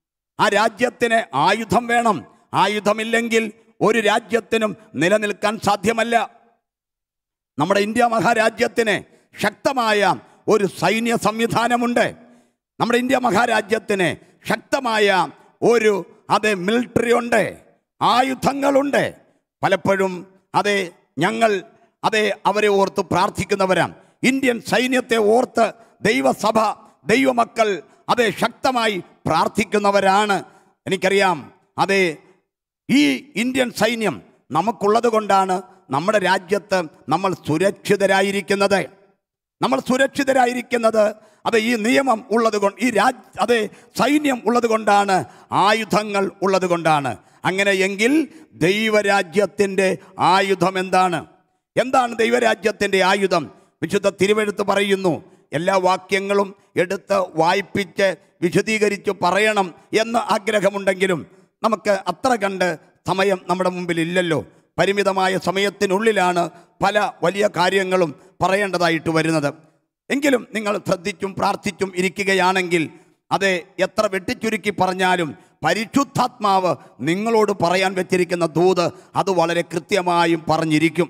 ആ രാജ്യത്തിന് ആയുധം വേണം ആയുധമില്ലെങ്കിൽ ഒരു രാജ്യത്തിനും നിലനിൽക്കാൻ സാധ്യമല്ല നമ്മുടെ ഇന്ത്യ മഹാരാജ്യത്തിന് ശക്തമായ ഒരു സൈന്യ സംവിധാനമുണ്ട് നമ്മുടെ ഇന്ത്യ മഹാരാജ്യത്തിന് ശക്തമായ ഒരു അതെ മിലിറ്ററി ഉണ്ട് ആയുധങ്ങളുണ്ട് പലപ്പോഴും അതെ ഞങ്ങൾ അതെ അവരെ ഓർത്ത് പ്രാർത്ഥിക്കുന്നവരാണ് ഇന്ത്യൻ സൈന്യത്തെ ഓർത്ത് ദൈവസഭ ദൈവമക്കൾ അതെ ശക്തമായി പ്രാർത്ഥിക്കുന്നവരാണ് എനിക്കറിയാം അതെ ഈ ഇന്ത്യൻ സൈന്യം നമുക്കുള്ളത് കൊണ്ടാണ് നമ്മുടെ രാജ്യത്ത് നമ്മൾ സുരക്ഷിതരായിരിക്കുന്നത് നമ്മൾ സുരക്ഷിതരായിരിക്കുന്നത് അത് ഈ നിയമം ഉള്ളത് കൊണ്ട് ഈ രാജ് അതെ സൈന്യം ഉള്ളത് കൊണ്ടാണ് ആയുധങ്ങൾ ഉള്ളത് കൊണ്ടാണ് അങ്ങനെ എങ്കിൽ ദൈവരാജ്യത്തിൻ്റെ ആയുധം എന്താണ് എന്താണ് ദൈവരാജ്യത്തിൻ്റെ ആയുധം വിശുദ്ധ തിരുവെഴുത്ത് പറയുന്നു എല്ലാ വാക്യങ്ങളും എടുത്ത് വായിപ്പിച്ച് വിശദീകരിച്ച് പറയണം എന്ന് ആഗ്രഹമുണ്ടെങ്കിലും നമുക്ക് അത്ര കണ്ട് സമയം നമ്മുടെ മുമ്പിൽ ഇല്ലല്ലോ പരിമിതമായ സമയത്തിനുള്ളിലാണ് പല വലിയ കാര്യങ്ങളും പറയേണ്ടതായിട്ട് വരുന്നത് എങ്കിലും നിങ്ങൾ ശ്രദ്ധിച്ചും പ്രാർത്ഥിച്ചും ഇരിക്കുകയാണെങ്കിൽ അതെ എത്ര വെട്ടിച്ചുരുക്കി പറഞ്ഞാലും പരിശുദ്ധാത്മാവ് നിങ്ങളോട് പറയാൻ വെച്ചിരിക്കുന്ന ദൂത് അത് വളരെ കൃത്യമായും പറഞ്ഞിരിക്കും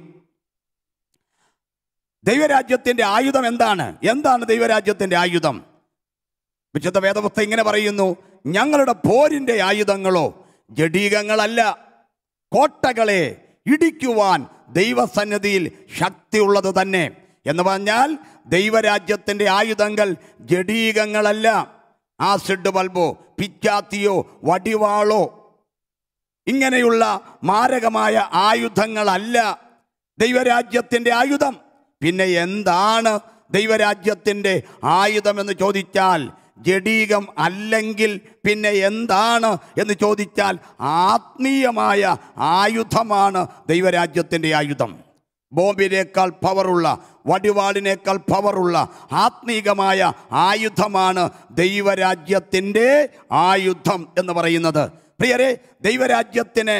ദൈവരാജ്യത്തിൻ്റെ ആയുധം എന്താണ് എന്താണ് ദൈവരാജ്യത്തിൻ്റെ ആയുധം വിശുദ്ധ വേദപുസ്തകം ഇങ്ങനെ പറയുന്നു ഞങ്ങളുടെ പോരിൻ്റെ ആയുധങ്ങളോ ജഡീകങ്ങളല്ല കോട്ടകളെ ഇടിക്കുവാൻ ദൈവസന്നിധിയിൽ ശക്തിയുള്ളത് തന്നെ എന്ന് പറഞ്ഞാൽ ദൈവരാജ്യത്തിൻ്റെ ആയുധങ്ങൾ ജഡീകങ്ങളല്ല ആസിഡ് ബൾബോ പിച്ചാത്തിയോ വടിവാളോ ഇങ്ങനെയുള്ള മാരകമായ ആയുധങ്ങളല്ല ദൈവരാജ്യത്തിൻ്റെ ആയുധം പിന്നെ എന്താണ് ദൈവരാജ്യത്തിൻ്റെ ആയുധം എന്ന് ചോദിച്ചാൽ ജഡീകം അല്ലെങ്കിൽ പിന്നെ എന്താണ് എന്ന് ചോദിച്ചാൽ ആത്മീയമായ ആയുധമാണ് ദൈവരാജ്യത്തിൻ്റെ ആയുധം ബോംബിനേക്കാൾ പവറുള്ള വടിവാളിനേക്കാൾ പവറുള്ള ആത്മീകമായ ആയുധമാണ് ദൈവരാജ്യത്തിൻ്റെ ആയുധം എന്ന് പറയുന്നത് പ്രിയരെ ദൈവരാജ്യത്തിന്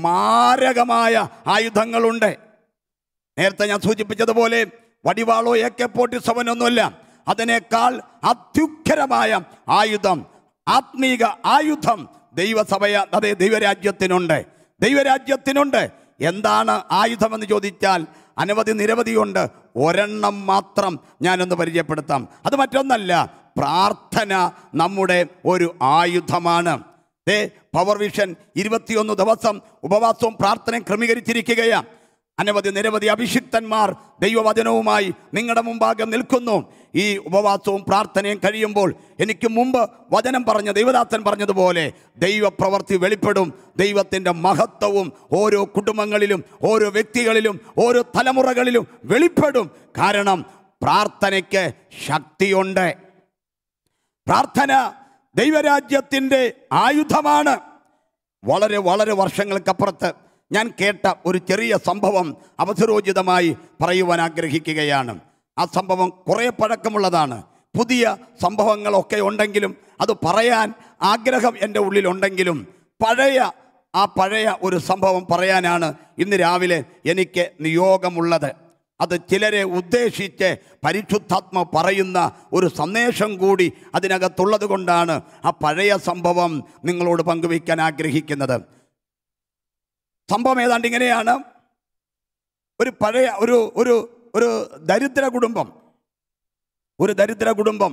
മാരകമായ ആയുധങ്ങളുണ്ട് നേരത്തെ ഞാൻ സൂചിപ്പിച്ചതുപോലെ വടിവാളോ എ കെ ഫോർട്ടി സെവൻ ഒന്നുമല്ല അതിനേക്കാൾ അത്യുഖരമായ ആയുധം ആത്മീക ആയുധം ദൈവസഭയ അതെ ദൈവരാജ്യത്തിനുണ്ട് ദൈവരാജ്യത്തിനുണ്ട് എന്താണ് ആയുധം എന്ന് ചോദിച്ചാൽ അനവധി നിരവധിയുണ്ട് ഒരെണ്ണം മാത്രം ഞാനൊന്ന് പരിചയപ്പെടുത്താം അത് മറ്റൊന്നല്ല പ്രാർത്ഥന നമ്മുടെ ഒരു ആയുധമാണ് ദേ പവർ വിഷൻ ഇരുപത്തിയൊന്ന് ദിവസം ഉപവാസവും പ്രാർത്ഥനയും ക്രമീകരിച്ചിരിക്കുകയാണ് അനവധി നിരവധി അഭിഷിക്തന്മാർ ദൈവവചനവുമായി നിങ്ങളുടെ മുമ്പാകെ നിൽക്കുന്നു ഈ ഉപവാസവും പ്രാർത്ഥനയും കഴിയുമ്പോൾ എനിക്ക് മുമ്പ് വചനം പറഞ്ഞ ദൈവദാസൻ പറഞ്ഞതുപോലെ ദൈവപ്രവൃത്തി വെളിപ്പെടും ദൈവത്തിൻ്റെ മഹത്വവും ഓരോ കുടുംബങ്ങളിലും ഓരോ വ്യക്തികളിലും ഓരോ തലമുറകളിലും വെളിപ്പെടും കാരണം പ്രാർത്ഥനയ്ക്ക് ശക്തിയുണ്ട് പ്രാർത്ഥന ദൈവരാജ്യത്തിൻ്റെ ആയുധമാണ് വളരെ വളരെ വർഷങ്ങൾക്കപ്പുറത്ത് ഞാൻ കേട്ട ഒരു ചെറിയ സംഭവം അവസരോചിതമായി പറയുവാൻ ആഗ്രഹിക്കുകയാണ് ആ സംഭവം കുറേ പഴക്കമുള്ളതാണ് പുതിയ സംഭവങ്ങളൊക്കെ ഉണ്ടെങ്കിലും അത് പറയാൻ ആഗ്രഹം എൻ്റെ ഉള്ളിലുണ്ടെങ്കിലും പഴയ ആ പഴയ ഒരു സംഭവം പറയാനാണ് ഇന്ന് രാവിലെ എനിക്ക് നിയോഗമുള്ളത് അത് ചിലരെ ഉദ്ദേശിച്ച് പരിശുദ്ധാത്മ പറയുന്ന ഒരു സന്ദേശം കൂടി അതിനകത്തുള്ളത് കൊണ്ടാണ് ആ പഴയ സംഭവം നിങ്ങളോട് പങ്കുവയ്ക്കാൻ ആഗ്രഹിക്കുന്നത് സംഭവം ഏതാണ്ട് ഇങ്ങനെയാണ് ഒരു പഴയ ഒരു ഒരു ഒരു ദരിദ്ര കുടുംബം ഒരു ദരിദ്ര കുടുംബം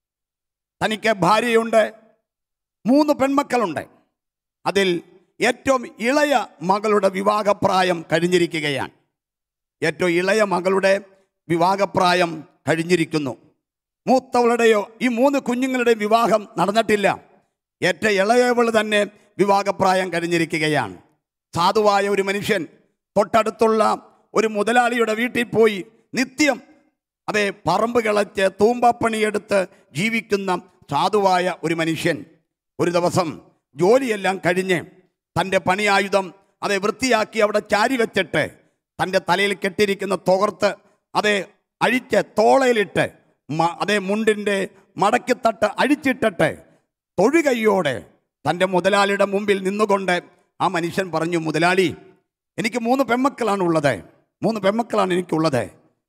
തനിക്ക് ഭാര്യയുണ്ട് മൂന്ന് പെൺമക്കളുണ്ട് അതിൽ ഏറ്റവും ഇളയ മകളുടെ വിവാഹപ്രായം കഴിഞ്ഞിരിക്കുകയാണ് ഏറ്റവും ഇളയ മകളുടെ വിവാഹപ്രായം കഴിഞ്ഞിരിക്കുന്നു മൂത്തവളുടെയോ ഈ മൂന്ന് കുഞ്ഞുങ്ങളുടെയും വിവാഹം നടന്നിട്ടില്ല ഏറ്റവും ഇളയവൾ തന്നെ വിവാഹപ്രായം കഴിഞ്ഞിരിക്കുകയാണ് സാധുവായ ഒരു മനുഷ്യൻ തൊട്ടടുത്തുള്ള ഒരു മുതലാളിയുടെ വീട്ടിൽ പോയി നിത്യം അതെ പറമ്പ് കിളച്ച് തൂമ്പപ്പണിയെടുത്ത് ജീവിക്കുന്ന സാധുവായ ഒരു മനുഷ്യൻ ഒരു ദിവസം ജോലിയെല്ലാം കഴിഞ്ഞ് തൻ്റെ പണിയായുധം അതെ വൃത്തിയാക്കി അവിടെ ചാരി വെച്ചിട്ട് തൻ്റെ തലയിൽ കെട്ടിയിരിക്കുന്ന തുകർത്ത് അതെ അഴിച്ച് തോളയിലിട്ട് മ- അതേ മുണ്ടിൻ്റെ മടക്കിത്തട്ട് അഴിച്ചിട്ടിട്ട് തൊഴുകയ്യോടെ തൻ്റെ മുതലാളിയുടെ മുമ്പിൽ നിന്നുകൊണ്ട് ആ മനുഷ്യൻ പറഞ്ഞു മുതലാളി എനിക്ക് മൂന്ന് പെൺമക്കളാണ് ഉള്ളത് മൂന്ന് പെൺമക്കളാണ് എനിക്കുള്ളത്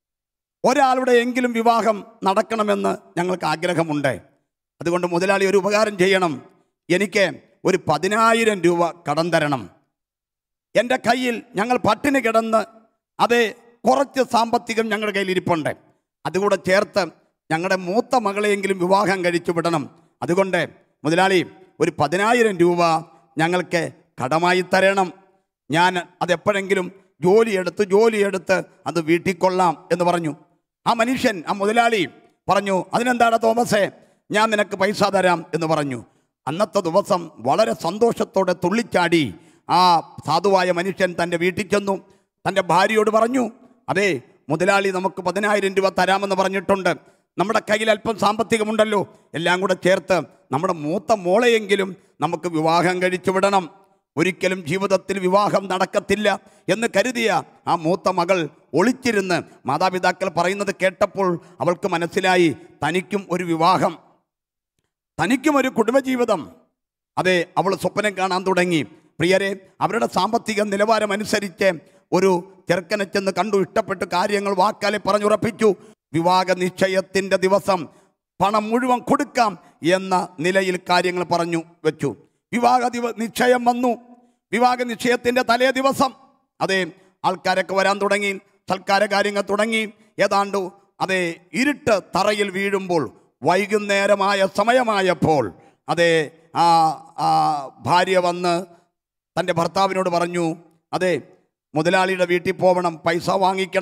ഒരാളുടെ എങ്കിലും വിവാഹം നടക്കണമെന്ന് ഞങ്ങൾക്ക് ആഗ്രഹമുണ്ട് അതുകൊണ്ട് മുതലാളി ഒരു ഉപകാരം ചെയ്യണം എനിക്ക് ഒരു പതിനായിരം രൂപ കടം തരണം എൻ്റെ കയ്യിൽ ഞങ്ങൾ പട്ടിണി കിടന്ന് അത് കുറച്ച് സാമ്പത്തികം ഞങ്ങളുടെ കയ്യിൽ ഇരിപ്പുണ്ട് അതുകൂടെ ചേർത്ത് ഞങ്ങളുടെ മൂത്ത മകളെയെങ്കിലും വിവാഹം കഴിച്ചു വിടണം അതുകൊണ്ട് മുതലാളി ഒരു പതിനായിരം രൂപ ഞങ്ങൾക്ക് കടമായി തരണം ഞാൻ അതെപ്പോഴെങ്കിലും ജോലിയെടുത്ത് ജോലിയെടുത്ത് അത് വീട്ടിൽ കൊള്ളാം എന്ന് പറഞ്ഞു ആ മനുഷ്യൻ ആ മുതലാളി പറഞ്ഞു അതിനെന്താണ് തോമസേ ഞാൻ നിനക്ക് പൈസ തരാം എന്ന് പറഞ്ഞു അന്നത്തെ ദിവസം വളരെ സന്തോഷത്തോടെ തുള്ളിച്ചാടി ആ സാധുവായ മനുഷ്യൻ തൻ്റെ വീട്ടിൽ ചെന്നു തൻ്റെ ഭാര്യയോട് പറഞ്ഞു അതെ മുതലാളി നമുക്ക് പതിനായിരം രൂപ തരാമെന്ന് പറഞ്ഞിട്ടുണ്ട് നമ്മുടെ കയ്യിൽ അല്പം സാമ്പത്തികമുണ്ടല്ലോ എല്ലാം കൂടെ ചേർത്ത് നമ്മുടെ മൂത്ത മോളെയെങ്കിലും നമുക്ക് വിവാഹം കഴിച്ചു വിടണം ഒരിക്കലും ജീവിതത്തിൽ വിവാഹം നടക്കത്തില്ല എന്ന് കരുതിയ ആ മൂത്ത മകൾ ഒളിച്ചിരുന്ന് മാതാപിതാക്കൾ പറയുന്നത് കേട്ടപ്പോൾ അവൾക്ക് മനസ്സിലായി തനിക്കും ഒരു വിവാഹം തനിക്കും ഒരു കുടുംബജീവിതം അതെ അവൾ സ്വപ്നം കാണാൻ തുടങ്ങി പ്രിയരെ അവരുടെ സാമ്പത്തിക നിലവാരം അനുസരിച്ച് ഒരു ചെറുക്കനെ ചെന്ന് കണ്ടു ഇഷ്ടപ്പെട്ട് കാര്യങ്ങൾ വാക്കാലെ പറഞ്ഞുറപ്പിച്ചു വിവാഹ നിശ്ചയത്തിൻ്റെ ദിവസം പണം മുഴുവൻ കൊടുക്കാം എന്ന നിലയിൽ കാര്യങ്ങൾ പറഞ്ഞു വെച്ചു വിവാഹ ദിവ നിശ്ചയം വന്നു വിവാഹ നിശ്ചയത്തിൻ്റെ തലേ ദിവസം അതെ ആൾക്കാരൊക്കെ വരാൻ തുടങ്ങി സൽക്കാര കാര്യങ്ങൾ തുടങ്ങി ഏതാണ്ട് അതെ ഇരുട്ട് തറയിൽ വീഴുമ്പോൾ വൈകുന്നേരമായ സമയമായപ്പോൾ അതെ ആ ആ ഭാര്യ വന്ന് തൻ്റെ ഭർത്താവിനോട് പറഞ്ഞു അതെ മുതലാളിയുടെ വീട്ടിൽ പോകണം പൈസ വാങ്ങിക്കണം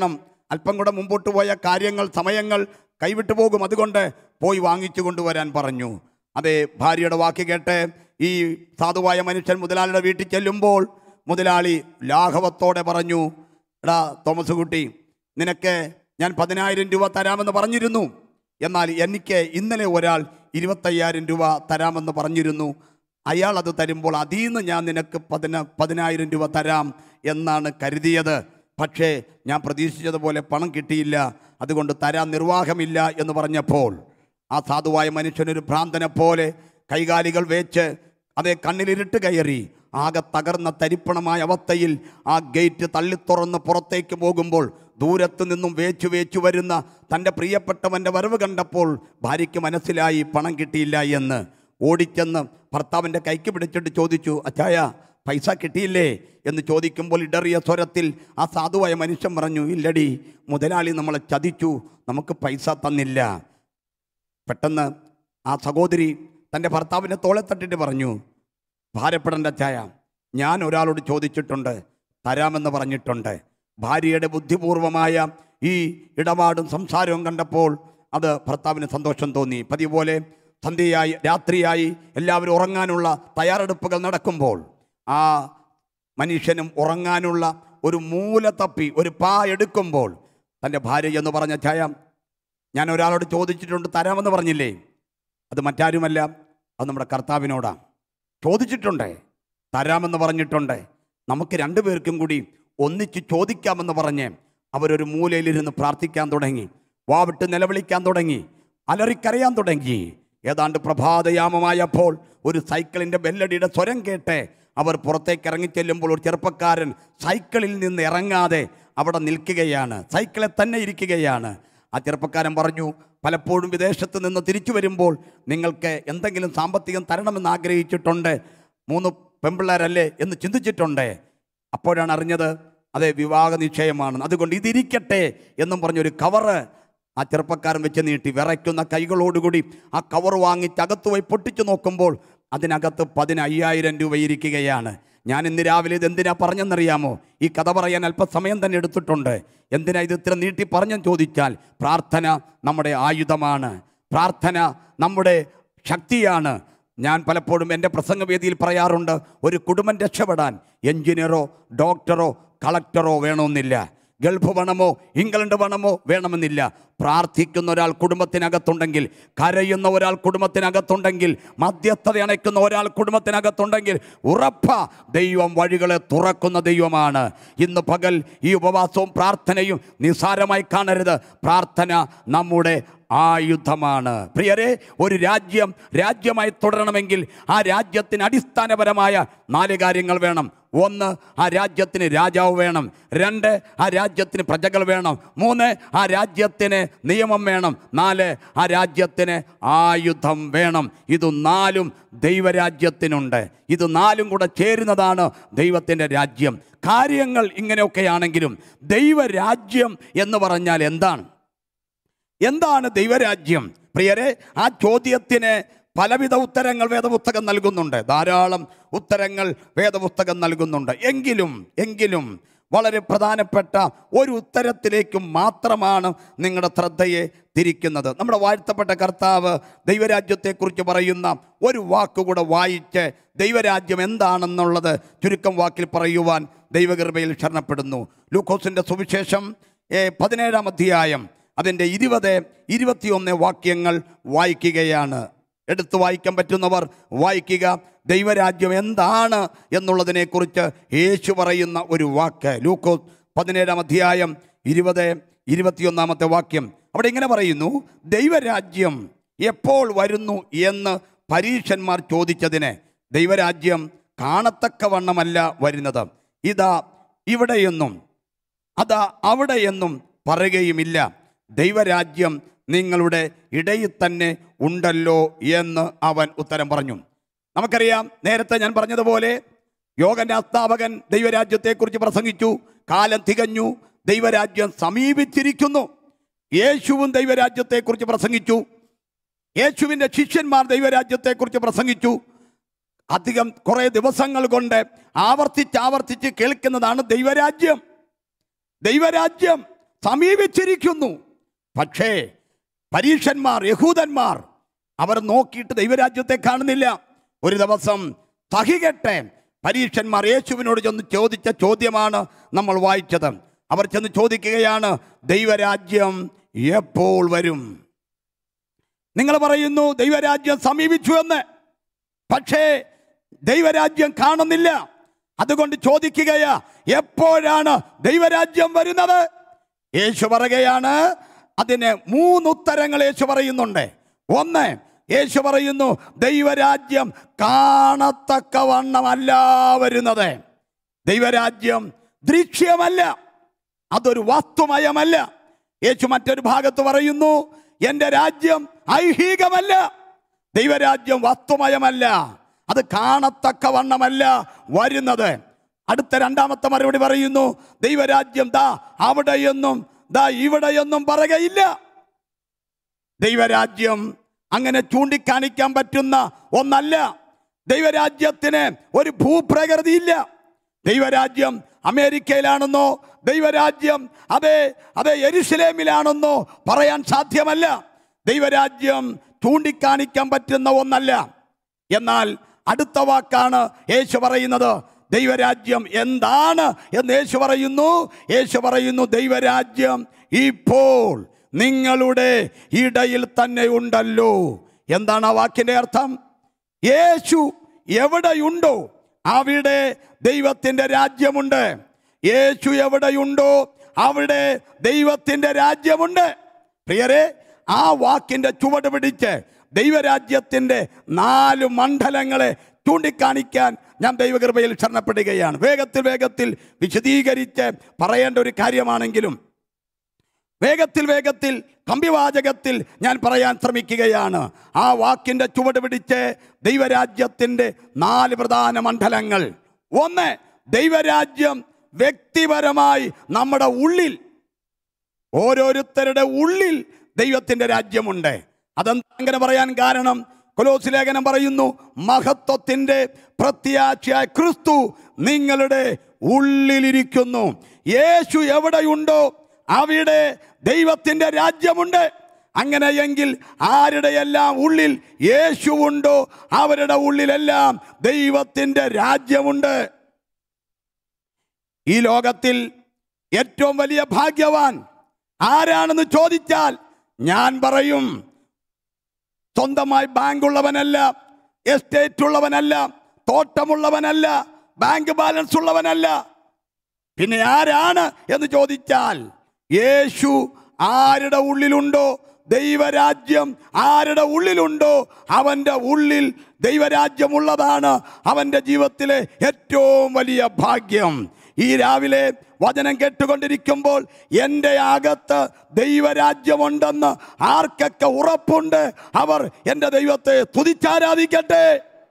അല്പം കൂടെ മുമ്പോട്ട് പോയ കാര്യങ്ങൾ സമയങ്ങൾ കൈവിട്ടു പോകും അതുകൊണ്ട് പോയി വാങ്ങിച്ചു കൊണ്ടുവരാൻ പറഞ്ഞു അതെ ഭാര്യയുടെ വാക്ക് കേട്ട് ഈ സാധുവായ മനുഷ്യൻ മുതലാളിയുടെ വീട്ടിൽ ചെല്ലുമ്പോൾ മുതലാളി ലാഘവത്തോടെ പറഞ്ഞു എടാ തോമസ് കുട്ടി നിനക്ക് ഞാൻ പതിനായിരം രൂപ തരാമെന്ന് പറഞ്ഞിരുന്നു എന്നാൽ എനിക്ക് ഇന്നലെ ഒരാൾ ഇരുപത്തയ്യായിരം രൂപ തരാമെന്ന് പറഞ്ഞിരുന്നു അയാൾ അത് തരുമ്പോൾ അതിൽ നിന്ന് ഞാൻ നിനക്ക് പതിന പതിനായിരം രൂപ തരാം എന്നാണ് കരുതിയത് പക്ഷേ ഞാൻ പ്രതീക്ഷിച്ചതുപോലെ പണം കിട്ടിയില്ല അതുകൊണ്ട് തരാൻ നിർവാഹമില്ല എന്ന് പറഞ്ഞപ്പോൾ ആ സാധുവായ മനുഷ്യനൊരു ഭ്രാന്തനെ പോലെ കൈകാലികൾ വേച്ച് അതേ കണ്ണിലിരുട്ട് കയറി ആകെ തകർന്ന തരിപ്പണമായ അവസ്ഥയിൽ ആ ഗേറ്റ് തള്ളിത്തുറന്ന് പുറത്തേക്ക് പോകുമ്പോൾ ദൂരത്തു നിന്നും വേച്ചു വേച്ചു വരുന്ന തൻ്റെ പ്രിയപ്പെട്ടവൻ്റെ വരവ് കണ്ടപ്പോൾ ഭാര്യയ്ക്ക് മനസ്സിലായി പണം കിട്ടിയില്ല എന്ന് ഓടിച്ചെന്ന് ഭർത്താവിൻ്റെ കൈക്ക് പിടിച്ചിട്ട് ചോദിച്ചു അച്ചായ പൈസ കിട്ടിയില്ലേ എന്ന് ചോദിക്കുമ്പോൾ ഇടറിയ സ്വരത്തിൽ ആ സാധുവായ മനുഷ്യൻ പറഞ്ഞു ഇല്ലടി മുതലാളി നമ്മളെ ചതിച്ചു നമുക്ക് പൈസ തന്നില്ല പെട്ടെന്ന് ആ സഹോദരി തൻ്റെ ഭർത്താവിനെ തോളെ തട്ടിട്ട് പറഞ്ഞു ഭാരപ്പെടേണ്ട ചായ ഞാൻ ഒരാളോട് ചോദിച്ചിട്ടുണ്ട് തരാമെന്ന് പറഞ്ഞിട്ടുണ്ട് ഭാര്യയുടെ ബുദ്ധിപൂർവമായ ഈ ഇടപാടും സംസാരവും കണ്ടപ്പോൾ അത് ഭർത്താവിന് സന്തോഷം തോന്നി പതിവ് പോലെ സന്ധ്യയായി രാത്രിയായി എല്ലാവരും ഉറങ്ങാനുള്ള തയ്യാറെടുപ്പുകൾ നടക്കുമ്പോൾ ആ മനുഷ്യനും ഉറങ്ങാനുള്ള ഒരു മൂല തപ്പി ഒരു പാ എടുക്കുമ്പോൾ തൻ്റെ ഭാര്യ എന്ന് പറഞ്ഞ ഛായ ഞാൻ ഒരാളോട് ചോദിച്ചിട്ടുണ്ട് തരാമെന്ന് പറഞ്ഞില്ലേ അത് മറ്റാരുമല്ല അത് നമ്മുടെ കർത്താവിനോടാണ് ചോദിച്ചിട്ടുണ്ട് തരാമെന്ന് പറഞ്ഞിട്ടുണ്ട് നമുക്ക് രണ്ടുപേർക്കും കൂടി ഒന്നിച്ച് ചോദിക്കാമെന്ന് പറഞ്ഞ് അവരൊരു മൂലയിലിരുന്ന് പ്രാർത്ഥിക്കാൻ തുടങ്ങി വാവിട്ട് നിലവിളിക്കാൻ തുടങ്ങി അലറിക്കരയാൻ തുടങ്ങി ഏതാണ്ട് പ്രഭാതയാമമായപ്പോൾ ഒരു സൈക്കിളിൻ്റെ ബെല്ലടിയുടെ സ്വരം കേട്ട് അവർ പുറത്തേക്ക് ഇറങ്ങിച്ചെല്ലുമ്പോൾ ഒരു ചെറുപ്പക്കാരൻ സൈക്കിളിൽ നിന്ന് ഇറങ്ങാതെ അവിടെ നിൽക്കുകയാണ് സൈക്കിളിൽ തന്നെ ഇരിക്കുകയാണ് ആ ചെറുപ്പക്കാരൻ പറഞ്ഞു പലപ്പോഴും വിദേശത്ത് നിന്ന് തിരിച്ചു വരുമ്പോൾ നിങ്ങൾക്ക് എന്തെങ്കിലും സാമ്പത്തികം തരണമെന്ന് ആഗ്രഹിച്ചിട്ടുണ്ട് മൂന്ന് പെമ്പിള്ളേരല്ലേ എന്ന് ചിന്തിച്ചിട്ടുണ്ട് അപ്പോഴാണ് അറിഞ്ഞത് അതെ വിവാഹ നിശ്ചയമാണ് അതുകൊണ്ട് ഇതിരിക്കട്ടെ എന്നും പറഞ്ഞൊരു കവറ് ആ ചെറുപ്പക്കാരൻ വെച്ച് നീട്ടി വിറയ്ക്കുന്ന കൈകളോടുകൂടി ആ കവർ വാങ്ങിച്ച് അകത്ത് പോയി പൊട്ടിച്ചു നോക്കുമ്പോൾ അതിനകത്ത് പതിനയ്യായിരം രൂപ ഇരിക്കുകയാണ് ഞാൻ ഇന്ന് രാവിലെ ഇത് എന്തിനാ പറഞ്ഞെന്നറിയാമോ ഈ കഥ പറയാൻ അല്പസമയം തന്നെ എടുത്തിട്ടുണ്ട് എന്തിനാ ഇത് ഇത്ര നീട്ടി പറഞ്ഞെന്ന് ചോദിച്ചാൽ പ്രാർത്ഥന നമ്മുടെ ആയുധമാണ് പ്രാർത്ഥന നമ്മുടെ ശക്തിയാണ് ഞാൻ പലപ്പോഴും എൻ്റെ പ്രസംഗവേദിയിൽ പറയാറുണ്ട് ഒരു കുടുംബം രക്ഷപ്പെടാൻ എഞ്ചിനീയറോ ഡോക്ടറോ കളക്ടറോ വേണമെന്നില്ല ഗൾഫ് പണമോ ഇംഗ്ലണ്ട് പണമോ വേണമെന്നില്ല പ്രാർത്ഥിക്കുന്ന ഒരാൾ കുടുംബത്തിനകത്തുണ്ടെങ്കിൽ കരയുന്ന ഒരാൾ കുടുംബത്തിനകത്തുണ്ടെങ്കിൽ മധ്യസ്ഥത അണയ്ക്കുന്ന ഒരാൾ കുടുംബത്തിനകത്തുണ്ടെങ്കിൽ ഉറപ്പ ദൈവം വഴികളെ തുറക്കുന്ന ദൈവമാണ് ഇന്ന് പകൽ ഈ ഉപവാസവും പ്രാർത്ഥനയും നിസ്സാരമായി കാണരുത് പ്രാർത്ഥന നമ്മുടെ ആയുധമാണ് പ്രിയരെ ഒരു രാജ്യം രാജ്യമായി തുടരണമെങ്കിൽ ആ രാജ്യത്തിന് അടിസ്ഥാനപരമായ നാല് കാര്യങ്ങൾ വേണം ഒന്ന് ആ രാജ്യത്തിന് രാജാവ് വേണം രണ്ട് ആ രാജ്യത്തിന് പ്രജകൾ വേണം മൂന്ന് ആ രാജ്യത്തിന് നിയമം വേണം നാല് ആ രാജ്യത്തിന് ആയുധം വേണം ഇത് നാലും ദൈവരാജ്യത്തിനുണ്ട് ഇത് നാലും കൂടെ ചേരുന്നതാണ് ദൈവത്തിൻ്റെ രാജ്യം കാര്യങ്ങൾ ഇങ്ങനെയൊക്കെയാണെങ്കിലും ദൈവരാജ്യം എന്ന് പറഞ്ഞാൽ എന്താണ് എന്താണ് ദൈവരാജ്യം പ്രിയരെ ആ ചോദ്യത്തിന് പലവിധ ഉത്തരങ്ങൾ വേദപുസ്തകം നൽകുന്നുണ്ട് ധാരാളം ഉത്തരങ്ങൾ വേദപുസ്തകം നൽകുന്നുണ്ട് എങ്കിലും എങ്കിലും വളരെ പ്രധാനപ്പെട്ട ഒരു ഉത്തരത്തിലേക്ക് മാത്രമാണ് നിങ്ങളുടെ ശ്രദ്ധയെ തിരിക്കുന്നത് നമ്മുടെ വാഴ്ത്തപ്പെട്ട കർത്താവ് ദൈവരാജ്യത്തെക്കുറിച്ച് പറയുന്ന ഒരു വാക്കുകൂടെ വായിച്ച് ദൈവരാജ്യം എന്താണെന്നുള്ളത് ചുരുക്കം വാക്കിൽ പറയുവാൻ ദൈവകൃപയിൽ ശരണപ്പെടുന്നു ലൂക്കോസിൻ്റെ സുവിശേഷം ഏ, പതിനേഴാം അധ്യായം അതിൻ്റെ ഇരുപത് ഇരുപത്തിയൊന്ന് വാക്യങ്ങൾ വായിക്കുകയാണ് എടുത്തു വായിക്കാൻ പറ്റുന്നവർ വായിക്കുക ദൈവരാജ്യം എന്താണ് എന്നുള്ളതിനെക്കുറിച്ച് യേശു പറയുന്ന ഒരു വാക്ക് ലൂക്കോസ് പതിനേഴാം അധ്യായം ഇരുപത് ഇരുപത്തിയൊന്നാമത്തെ വാക്യം അവിടെ ഇങ്ങനെ പറയുന്നു ദൈവരാജ്യം എപ്പോൾ വരുന്നു എന്ന് പരീക്ഷന്മാർ ചോദിച്ചതിന് ദൈവരാജ്യം കാണത്തക്കവണ്ണമല്ല വരുന്നത് ഇതാ ഇവിടെയൊന്നും അതാ അവിടെയെന്നും പറയുകയുമില്ല ദൈവരാജ്യം നിങ്ങളുടെ ഇടയിൽ തന്നെ ഉണ്ടല്ലോ എന്ന് അവൻ ഉത്തരം പറഞ്ഞു നമുക്കറിയാം നേരത്തെ ഞാൻ പറഞ്ഞതുപോലെ യോഗന്റെ അസ്ഥാപകൻ ദൈവരാജ്യത്തെക്കുറിച്ച് പ്രസംഗിച്ചു കാലം തികഞ്ഞു ദൈവരാജ്യം സമീപിച്ചിരിക്കുന്നു യേശുവും ദൈവരാജ്യത്തെക്കുറിച്ച് പ്രസംഗിച്ചു യേശുവിൻ്റെ ശിഷ്യന്മാർ ദൈവരാജ്യത്തെക്കുറിച്ച് പ്രസംഗിച്ചു അധികം കുറേ ദിവസങ്ങൾ കൊണ്ട് ആവർത്തിച്ച് ആവർത്തിച്ച് കേൾക്കുന്നതാണ് ദൈവരാജ്യം ദൈവരാജ്യം സമീപിച്ചിരിക്കുന്നു പക്ഷേ പരീക്ഷന്മാർ യഹൂദന്മാർ അവർ നോക്കിയിട്ട് ദൈവരാജ്യത്തെ കാണുന്നില്ല ഒരു ദിവസം സഹികെട്ടെ പരീക്ഷന്മാർ യേശുവിനോട് ചെന്ന് ചോദിച്ച ചോദ്യമാണ് നമ്മൾ വായിച്ചത് അവർ ചെന്ന് ചോദിക്കുകയാണ് ദൈവരാജ്യം എപ്പോൾ വരും നിങ്ങൾ പറയുന്നു ദൈവരാജ്യം സമീപിച്ചു എന്ന് പക്ഷേ ദൈവരാജ്യം കാണുന്നില്ല അതുകൊണ്ട് ചോദിക്കുകയാ എപ്പോഴാണ് ദൈവരാജ്യം വരുന്നത് യേശു പറയുകയാണ് അതിന് മൂന്ന് ഉത്തരങ്ങൾ യേശു പറയുന്നുണ്ട് ഒന്ന് യേശു പറയുന്നു ദൈവരാജ്യം കാണത്തക്കവണ്ണമല്ല വരുന്നത് ദൈവരാജ്യം ദൃശ്യമല്ല അതൊരു വസ്തുമയമല്ല യേശു മറ്റൊരു ഭാഗത്ത് പറയുന്നു എൻ്റെ രാജ്യം ഐഹികമല്ല ദൈവരാജ്യം വസ്തുമയമല്ല അത് കാണത്തക്കവണ്ണമല്ല വരുന്നത് അടുത്ത രണ്ടാമത്തെ മറുപടി പറയുന്നു ദൈവരാജ്യം ദാ അവിടെയൊന്നും ദാ ഇവിടെയൊന്നും പറയുകയില്ല ദൈവരാജ്യം അങ്ങനെ ചൂണ്ടിക്കാണിക്കാൻ പറ്റുന്ന ഒന്നല്ല ദൈവരാജ്യത്തിന് ഒരു ഭൂപ്രകൃതിയില്ല ദൈവരാജ്യം അമേരിക്കയിലാണെന്നോ ദൈവരാജ്യം അതെ അതെ എരുസലേമിലാണെന്നോ പറയാൻ സാധ്യമല്ല ദൈവരാജ്യം ചൂണ്ടിക്കാണിക്കാൻ പറ്റുന്ന ഒന്നല്ല എന്നാൽ അടുത്ത വാക്കാണ് യേശു പറയുന്നത് ദൈവരാജ്യം എന്താണ് എന്ന് യേശു പറയുന്നു യേശു പറയുന്നു ദൈവരാജ്യം ഇപ്പോൾ നിങ്ങളുടെ ഇടയിൽ തന്നെ ഉണ്ടല്ലോ എന്താണ് ആ വാക്കിന്റെ അർത്ഥം യേശു എവിടെയുണ്ടോ അവിടെ ദൈവത്തിന്റെ രാജ്യമുണ്ട് യേശു എവിടെയുണ്ടോ അവിടെ ദൈവത്തിന്റെ രാജ്യമുണ്ട് പ്രിയരെ ആ വാക്കിന്റെ ചുവട് പിടിച്ച് ദൈവരാജ്യത്തിന്റെ നാല് മണ്ഡലങ്ങളെ ചൂണ്ടിക്കാണിക്കാൻ ഞാൻ ദൈവകൃപയിൽ ശരണപ്പെടുകയാണ് വേഗത്തിൽ വേഗത്തിൽ വിശദീകരിച്ച് പറയേണ്ട ഒരു കാര്യമാണെങ്കിലും വേഗത്തിൽ വേഗത്തിൽ കമ്പിവാചകത്തിൽ ഞാൻ പറയാൻ ശ്രമിക്കുകയാണ് ആ വാക്കിന്റെ ചുവട് പിടിച്ച് ദൈവരാജ്യത്തിന്റെ നാല് പ്രധാന മണ്ഡലങ്ങൾ ഒന്ന് ദൈവരാജ്യം വ്യക്തിപരമായി നമ്മുടെ ഉള്ളിൽ ഓരോരുത്തരുടെ ഉള്ളിൽ ദൈവത്തിന്റെ രാജ്യമുണ്ട് അതെന്താ അങ്ങനെ പറയാൻ കാരണം കൊലോസ് ലേഖനം പറയുന്നു മഹത്വത്തിന്റെ പ്രത്യാശയായ ക്രിസ്തു നിങ്ങളുടെ ഉള്ളിലിരിക്കുന്നു യേശു എവിടെയുണ്ടോ അവിടെ ദൈവത്തിന്റെ രാജ്യമുണ്ട് അങ്ങനെയെങ്കിൽ ആരുടെയെല്ലാം ഉള്ളിൽ യേശുവുണ്ടോ അവരുടെ ഉള്ളിലെല്ലാം ദൈവത്തിന്റെ രാജ്യമുണ്ട് ഈ ലോകത്തിൽ ഏറ്റവും വലിയ ഭാഗ്യവാൻ ആരാണെന്ന് ചോദിച്ചാൽ ഞാൻ പറയും സ്വന്തമായി ബാങ്ക് ഉള്ളവനല്ല എസ്റ്റേറ്റ് ഉള്ളവനല്ല തോട്ടമുള്ളവനല്ല ബാങ്ക് ബാലൻസ് ഉള്ളവനല്ല പിന്നെ ആരാണ് എന്ന് ചോദിച്ചാൽ യേശു ആരുടെ ഉള്ളിലുണ്ടോ ദൈവരാജ്യം ആരുടെ ഉള്ളിലുണ്ടോ അവൻ്റെ ഉള്ളിൽ ദൈവരാജ്യമുള്ളതാണ് അവൻ്റെ ജീവിതത്തിലെ ഏറ്റവും വലിയ ഭാഗ്യം ഈ രാവിലെ വചനം കേട്ടുകൊണ്ടിരിക്കുമ്പോൾ എൻ്റെ അകത്ത് ദൈവരാജ്യമുണ്ടെന്ന് ആർക്കൊക്കെ ഉറപ്പുണ്ട് അവർ എൻ്റെ ദൈവത്തെ തുതിച്ചാരാധിക്കട്ടെ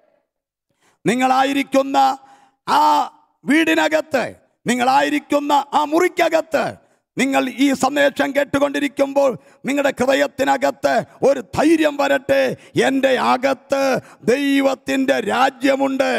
നിങ്ങളായിരിക്കുന്ന ആ വീടിനകത്ത് നിങ്ങളായിരിക്കുന്ന ആ മുറിക്കകത്ത് നിങ്ങൾ ഈ സന്ദേശം കേട്ടുകൊണ്ടിരിക്കുമ്പോൾ നിങ്ങളുടെ ഹൃദയത്തിനകത്ത് ഒരു ധൈര്യം വരട്ടെ എൻ്റെ അകത്ത് ദൈവത്തിൻ്റെ രാജ്യമുണ്ട്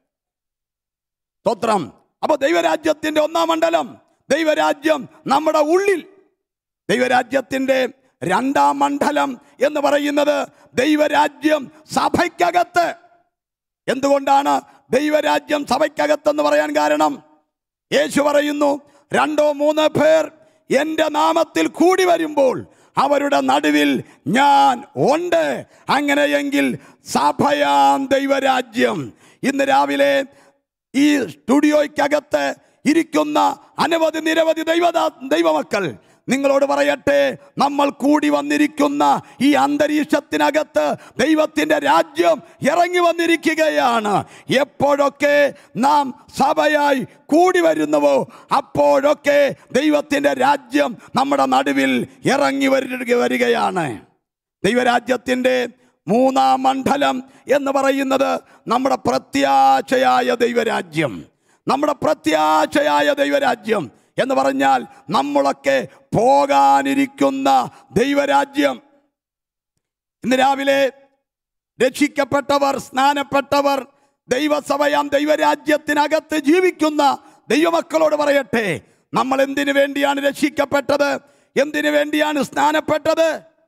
സ്തോത്രം അപ്പൊ ദൈവരാജ്യത്തിന്റെ ഒന്നാം മണ്ഡലം ദൈവരാജ്യം നമ്മുടെ ഉള്ളിൽ ദൈവരാജ്യത്തിന്റെ രണ്ടാം മണ്ഡലം എന്ന് പറയുന്നത് ദൈവരാജ്യം സഭയ്ക്കകത്ത് എന്തുകൊണ്ടാണ് ദൈവരാജ്യം സഭയ്ക്കകത്തെന്ന് പറയാൻ കാരണം യേശു പറയുന്നു രണ്ടോ മൂന്നോ പേർ എൻ്റെ നാമത്തിൽ കൂടി വരുമ്പോൾ അവരുടെ നടുവിൽ ഞാൻ ഉണ്ട് അങ്ങനെയെങ്കിൽ സഭയാം ദൈവരാജ്യം ഇന്ന് രാവിലെ ഈ സ്റ്റുഡിയോയ്ക്കകത്ത് ഇരിക്കുന്ന അനവധി നിരവധി ദൈവദാ ദൈവമക്കൾ നിങ്ങളോട് പറയട്ടെ നമ്മൾ കൂടി വന്നിരിക്കുന്ന ഈ അന്തരീക്ഷത്തിനകത്ത് ദൈവത്തിൻ്റെ രാജ്യം ഇറങ്ങി വന്നിരിക്കുകയാണ് എപ്പോഴൊക്കെ നാം സഭയായി കൂടി വരുന്നുവോ അപ്പോഴൊക്കെ ദൈവത്തിൻ്റെ രാജ്യം നമ്മുടെ നടുവിൽ ഇറങ്ങി വരിക വരികയാണ് ദൈവരാജ്യത്തിൻ്റെ മൂന്നാം മണ്ഡലം എന്ന് പറയുന്നത് നമ്മുടെ പ്രത്യാശയായ ദൈവരാജ്യം നമ്മുടെ പ്രത്യാശയായ ദൈവരാജ്യം എന്ന് പറഞ്ഞാൽ നമ്മളൊക്കെ പോകാനിരിക്കുന്ന ദൈവരാജ്യം ഇന്ന് രാവിലെ രക്ഷിക്കപ്പെട്ടവർ സ്നാനപ്പെട്ടവർ ദൈവസഭയാം ദൈവരാജ്യത്തിനകത്ത് ജീവിക്കുന്ന ദൈവമക്കളോട് പറയട്ടെ നമ്മൾ എന്തിനു വേണ്ടിയാണ് രക്ഷിക്കപ്പെട്ടത് എന്തിനു വേണ്ടിയാണ് സ്നാനപ്പെട്ടത്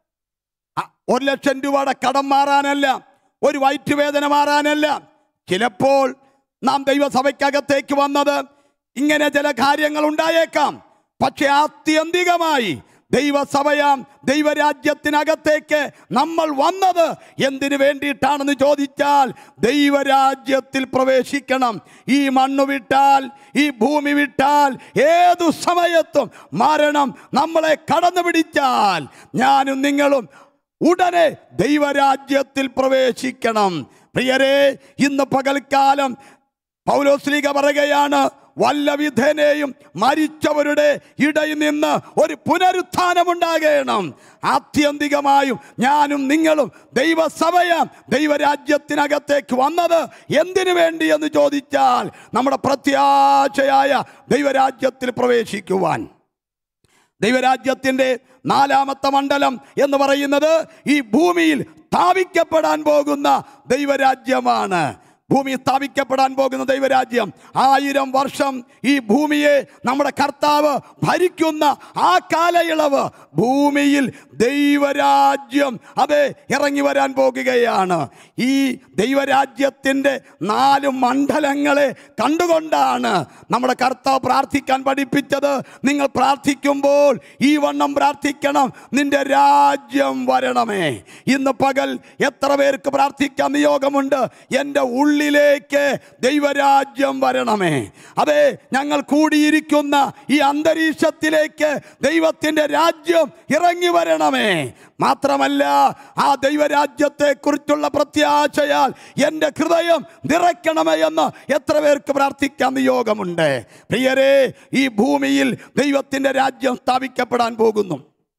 അ- ഒരു ലക്ഷം രൂപയുടെ കടം മാറാനല്ല ഒരു വയറ്റുവേദന മാറാനല്ല ചിലപ്പോൾ നാം ദൈവസഭയ്ക്കകത്തേക്ക് വന്നത് ഇങ്ങനെ ചില കാര്യങ്ങൾ ഉണ്ടായേക്കാം പക്ഷെ ആത്യന്തികമായി ദൈവസഭയാം ദൈവരാജ്യത്തിനകത്തേക്ക് നമ്മൾ വന്നത് എന്തിനു വേണ്ടിയിട്ടാണെന്ന് ചോദിച്ചാൽ ദൈവരാജ്യത്തിൽ പ്രവേശിക്കണം ഈ മണ്ണ് വിട്ടാൽ ഈ ഭൂമി വിട്ടാൽ ഏതു സമയത്തും മരണം നമ്മളെ കടന്നു പിടിച്ചാൽ ഞാനും നിങ്ങളും ഉടനെ ദൈവരാജ്യത്തിൽ പ്രവേശിക്കണം പ്രിയരെ ഇന്ന് പകൽക്കാലം പൗലോസ്ലീഗ പറയുകയാണ് വല്ല വിധേനയും മരിച്ചവരുടെ ഇടയിൽ നിന്ന് ഒരു പുനരുത്ഥാനമുണ്ടാകണം ആത്യന്തികമായും ഞാനും നിങ്ങളും ദൈവസഭയാം ദൈവരാജ്യത്തിനകത്തേക്ക് വന്നത് എന്തിനു വേണ്ടി എന്ന് ചോദിച്ചാൽ നമ്മുടെ പ്രത്യാശയായ ദൈവരാജ്യത്തിൽ പ്രവേശിക്കുവാൻ ദൈവരാജ്യത്തിന്റെ നാലാമത്തെ മണ്ഡലം എന്ന് പറയുന്നത് ഈ ഭൂമിയിൽ സ്ഥാപിക്കപ്പെടാൻ പോകുന്ന ദൈവരാജ്യമാണ് ഭൂമി സ്ഥാപിക്കപ്പെടാൻ പോകുന്ന ദൈവരാജ്യം ആയിരം വർഷം ഈ ഭൂമിയെ നമ്മുടെ കർത്താവ് ഭരിക്കുന്ന ആ കാലയളവ് ഭൂമിയിൽ ദൈവരാജ്യം അത് ഇറങ്ങി വരാൻ പോകുകയാണ് ഈ ദൈവരാജ്യത്തിൻ്റെ നാല് മണ്ഡലങ്ങളെ കണ്ടുകൊണ്ടാണ് നമ്മുടെ കർത്താവ് പ്രാർത്ഥിക്കാൻ പഠിപ്പിച്ചത് നിങ്ങൾ പ്രാർത്ഥിക്കുമ്പോൾ ഈ വണ്ണം പ്രാർത്ഥിക്കണം നിന്റെ രാജ്യം വരണമേ ഇന്ന് പകൽ എത്ര പേർക്ക് പ്രാർത്ഥിക്കാൻ നിയോഗമുണ്ട് എൻ്റെ ഉള്ളിലേക്ക് ദൈവരാജ്യം വരണമേ അതെ ഞങ്ങൾ കൂടിയിരിക്കുന്ന ഈ അന്തരീക്ഷത്തിലേക്ക് ദൈവത്തിൻ്റെ രാജ്യം ഇറങ്ങി വരണമേ മാത്രമല്ല ആ ദൈവരാജ്യത്തെ കുറിച്ചുള്ള പ്രത്യാശയാൽ എൻ്റെ ഹൃദയം നിറയ്ക്കണമേ എന്ന് എത്ര പേർക്ക് പ്രാർത്ഥിക്കാൻ നിയോഗമുണ്ട് പ്രിയരെ ഈ ഭൂമിയിൽ ദൈവത്തിൻ്റെ രാജ്യം സ്ഥാപിക്കപ്പെടാൻ പോകുന്നു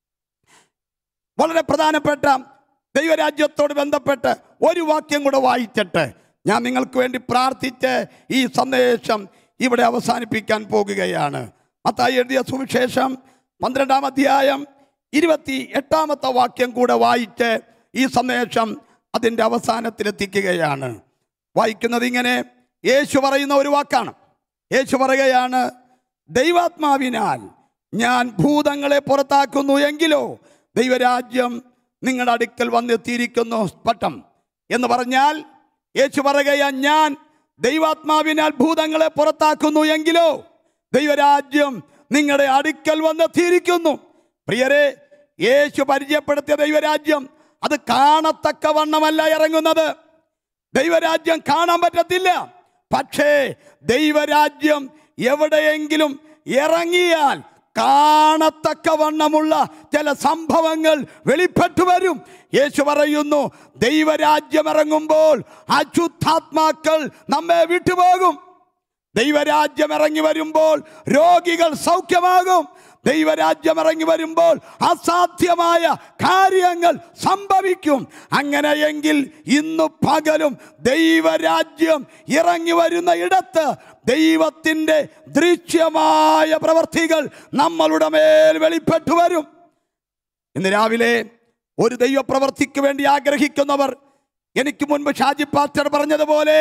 വളരെ പ്രധാനപ്പെട്ട ദൈവരാജ്യത്തോട് ബന്ധപ്പെട്ട് ഒരു വാക്യം കൂടെ വായിച്ചിട്ട് ഞാൻ നിങ്ങൾക്ക് വേണ്ടി പ്രാർത്ഥിച്ച് ഈ സന്ദേശം ഇവിടെ അവസാനിപ്പിക്കാൻ പോകുകയാണ് മത്തായി എഴുതിയ സുവിശേഷം പന്ത്രണ്ടാം അധ്യായം ഇരുപത്തി എട്ടാമത്തെ വാക്യം കൂടെ വായിച്ച് ഈ സന്ദേശം അതിൻ്റെ അവസാനത്തിലെത്തിക്കുകയാണ് വായിക്കുന്നത് ഇങ്ങനെ യേശു പറയുന്ന ഒരു വാക്കാണ് യേശു പറയുകയാണ് ദൈവാത്മാവിനാൽ ഞാൻ ഭൂതങ്ങളെ പുറത്താക്കുന്നു എങ്കിലോ ദൈവരാജ്യം നിങ്ങളുടെ അടുക്കൽ വന്നെത്തിയിരിക്കുന്നു പട്ടം എന്ന് പറഞ്ഞാൽ യേശു പറയുകയാ ഞാൻ ദൈവാത്മാവിനാൽ ഭൂതങ്ങളെ പുറത്താക്കുന്നു എങ്കിലോ ദൈവരാജ്യം നിങ്ങളുടെ അടുക്കൽ വന്നെത്തിയിരിക്കുന്നു പ്രിയരെ യേശു പരിചയപ്പെടുത്തിയ ദൈവരാജ്യം അത് കാണത്തക്ക വണ്ണമല്ല ഇറങ്ങുന്നത് ദൈവരാജ്യം കാണാൻ പറ്റത്തില്ല പക്ഷേ ദൈവരാജ്യം എവിടെയെങ്കിലും ഇറങ്ങിയാൽ കാണത്തക്ക വണ്ണമുള്ള ചില സംഭവങ്ങൾ വെളിപ്പെട്ടു വരും യേശു പറയുന്നു ദൈവരാജ്യം ഇറങ്ങുമ്പോൾ അശുദ്ധാത്മാക്കൾ നമ്മെ വിട്ടുപോകും ദൈവരാജ്യം ഇറങ്ങി വരുമ്പോൾ രോഗികൾ സൗഖ്യമാകും ദൈവരാജ്യം ഇറങ്ങി വരുമ്പോൾ അസാധ്യമായ കാര്യങ്ങൾ സംഭവിക്കും അങ്ങനെയെങ്കിൽ ഇന്ന് പകലും ദൈവരാജ്യം ഇറങ്ങി വരുന്ന ഇടത്ത് ദൈവത്തിൻ്റെ ദൃശ്യമായ പ്രവർത്തികൾ നമ്മളുടെ മേൽ വെളിപ്പെട്ടു വരും ഇന്ന് രാവിലെ ഒരു ദൈവപ്രവർത്തിക്ക് വേണ്ടി ആഗ്രഹിക്കുന്നവർ എനിക്ക് മുൻപ് ഷാജി പാസ്റ്റർ പറഞ്ഞതുപോലെ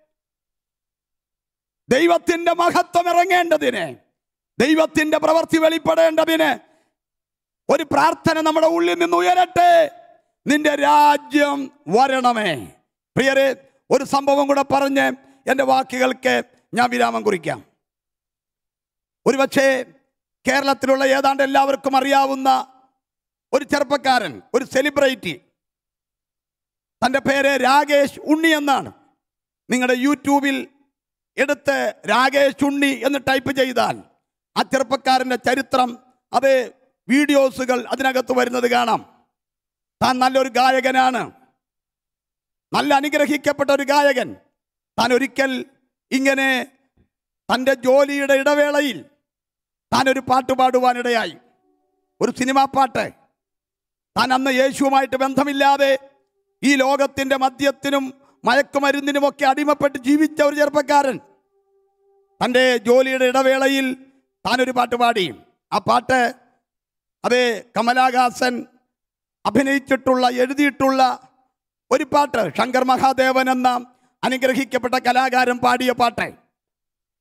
ദൈവത്തിന്റെ മഹത്വം ഇറങ്ങേണ്ടതിന് ദൈവത്തിന്റെ പ്രവൃത്തി വെളിപ്പെടേണ്ടതിന് ഒരു പ്രാർത്ഥന നമ്മുടെ ഉള്ളിൽ നിന്ന് ഉയരട്ടെ നിന്റെ രാജ്യം വരണമേ പ്രിയരെ ഒരു സംഭവം കൂടെ പറഞ്ഞ് എൻ്റെ വാക്കുകൾക്ക് ഞാൻ വിരാമം കുറിക്കാം ഒരുപക്ഷേ കേരളത്തിലുള്ള ഏതാണ്ട് എല്ലാവർക്കും അറിയാവുന്ന ഒരു ചെറുപ്പക്കാരൻ ഒരു സെലിബ്രിറ്റി തൻ്റെ പേര് രാകേഷ് ഉണ്ണി എന്നാണ് നിങ്ങളുടെ യൂട്യൂബിൽ എടുത്ത് രാകേഷ് ഉണ്ണി എന്ന് ടൈപ്പ് ചെയ്താൽ ആ ചെറുപ്പക്കാരൻ്റെ ചരിത്രം അത് വീഡിയോസുകൾ അതിനകത്ത് വരുന്നത് കാണാം താൻ നല്ലൊരു ഗായകനാണ് നല്ല അനുഗ്രഹിക്കപ്പെട്ട ഒരു ഗായകൻ താൻ ഒരിക്കൽ ഇങ്ങനെ തൻ്റെ ജോലിയുടെ ഇടവേളയിൽ താൻ ഒരു പാട്ട് പാടുവാനിടയായി ഒരു സിനിമാ പാട്ട് താൻ അന്ന് യേശുവുമായിട്ട് ബന്ധമില്ലാതെ ഈ ലോകത്തിൻ്റെ മദ്യത്തിനും മയക്കുമരുന്നിനുമൊക്കെ അടിമപ്പെട്ട് ജീവിച്ച ഒരു ചെറുപ്പക്കാരൻ തൻ്റെ ജോലിയുടെ ഇടവേളയിൽ താനൊരു പാട്ട് പാടി ആ പാട്ട് അത് കമലാഹാസൻ അഭിനയിച്ചിട്ടുള്ള എഴുതിയിട്ടുള്ള ഒരു പാട്ട് ശങ്കർ മഹാദേവൻ എന്ന അനുഗ്രഹിക്കപ്പെട്ട കലാകാരൻ പാടിയ പാട്ട്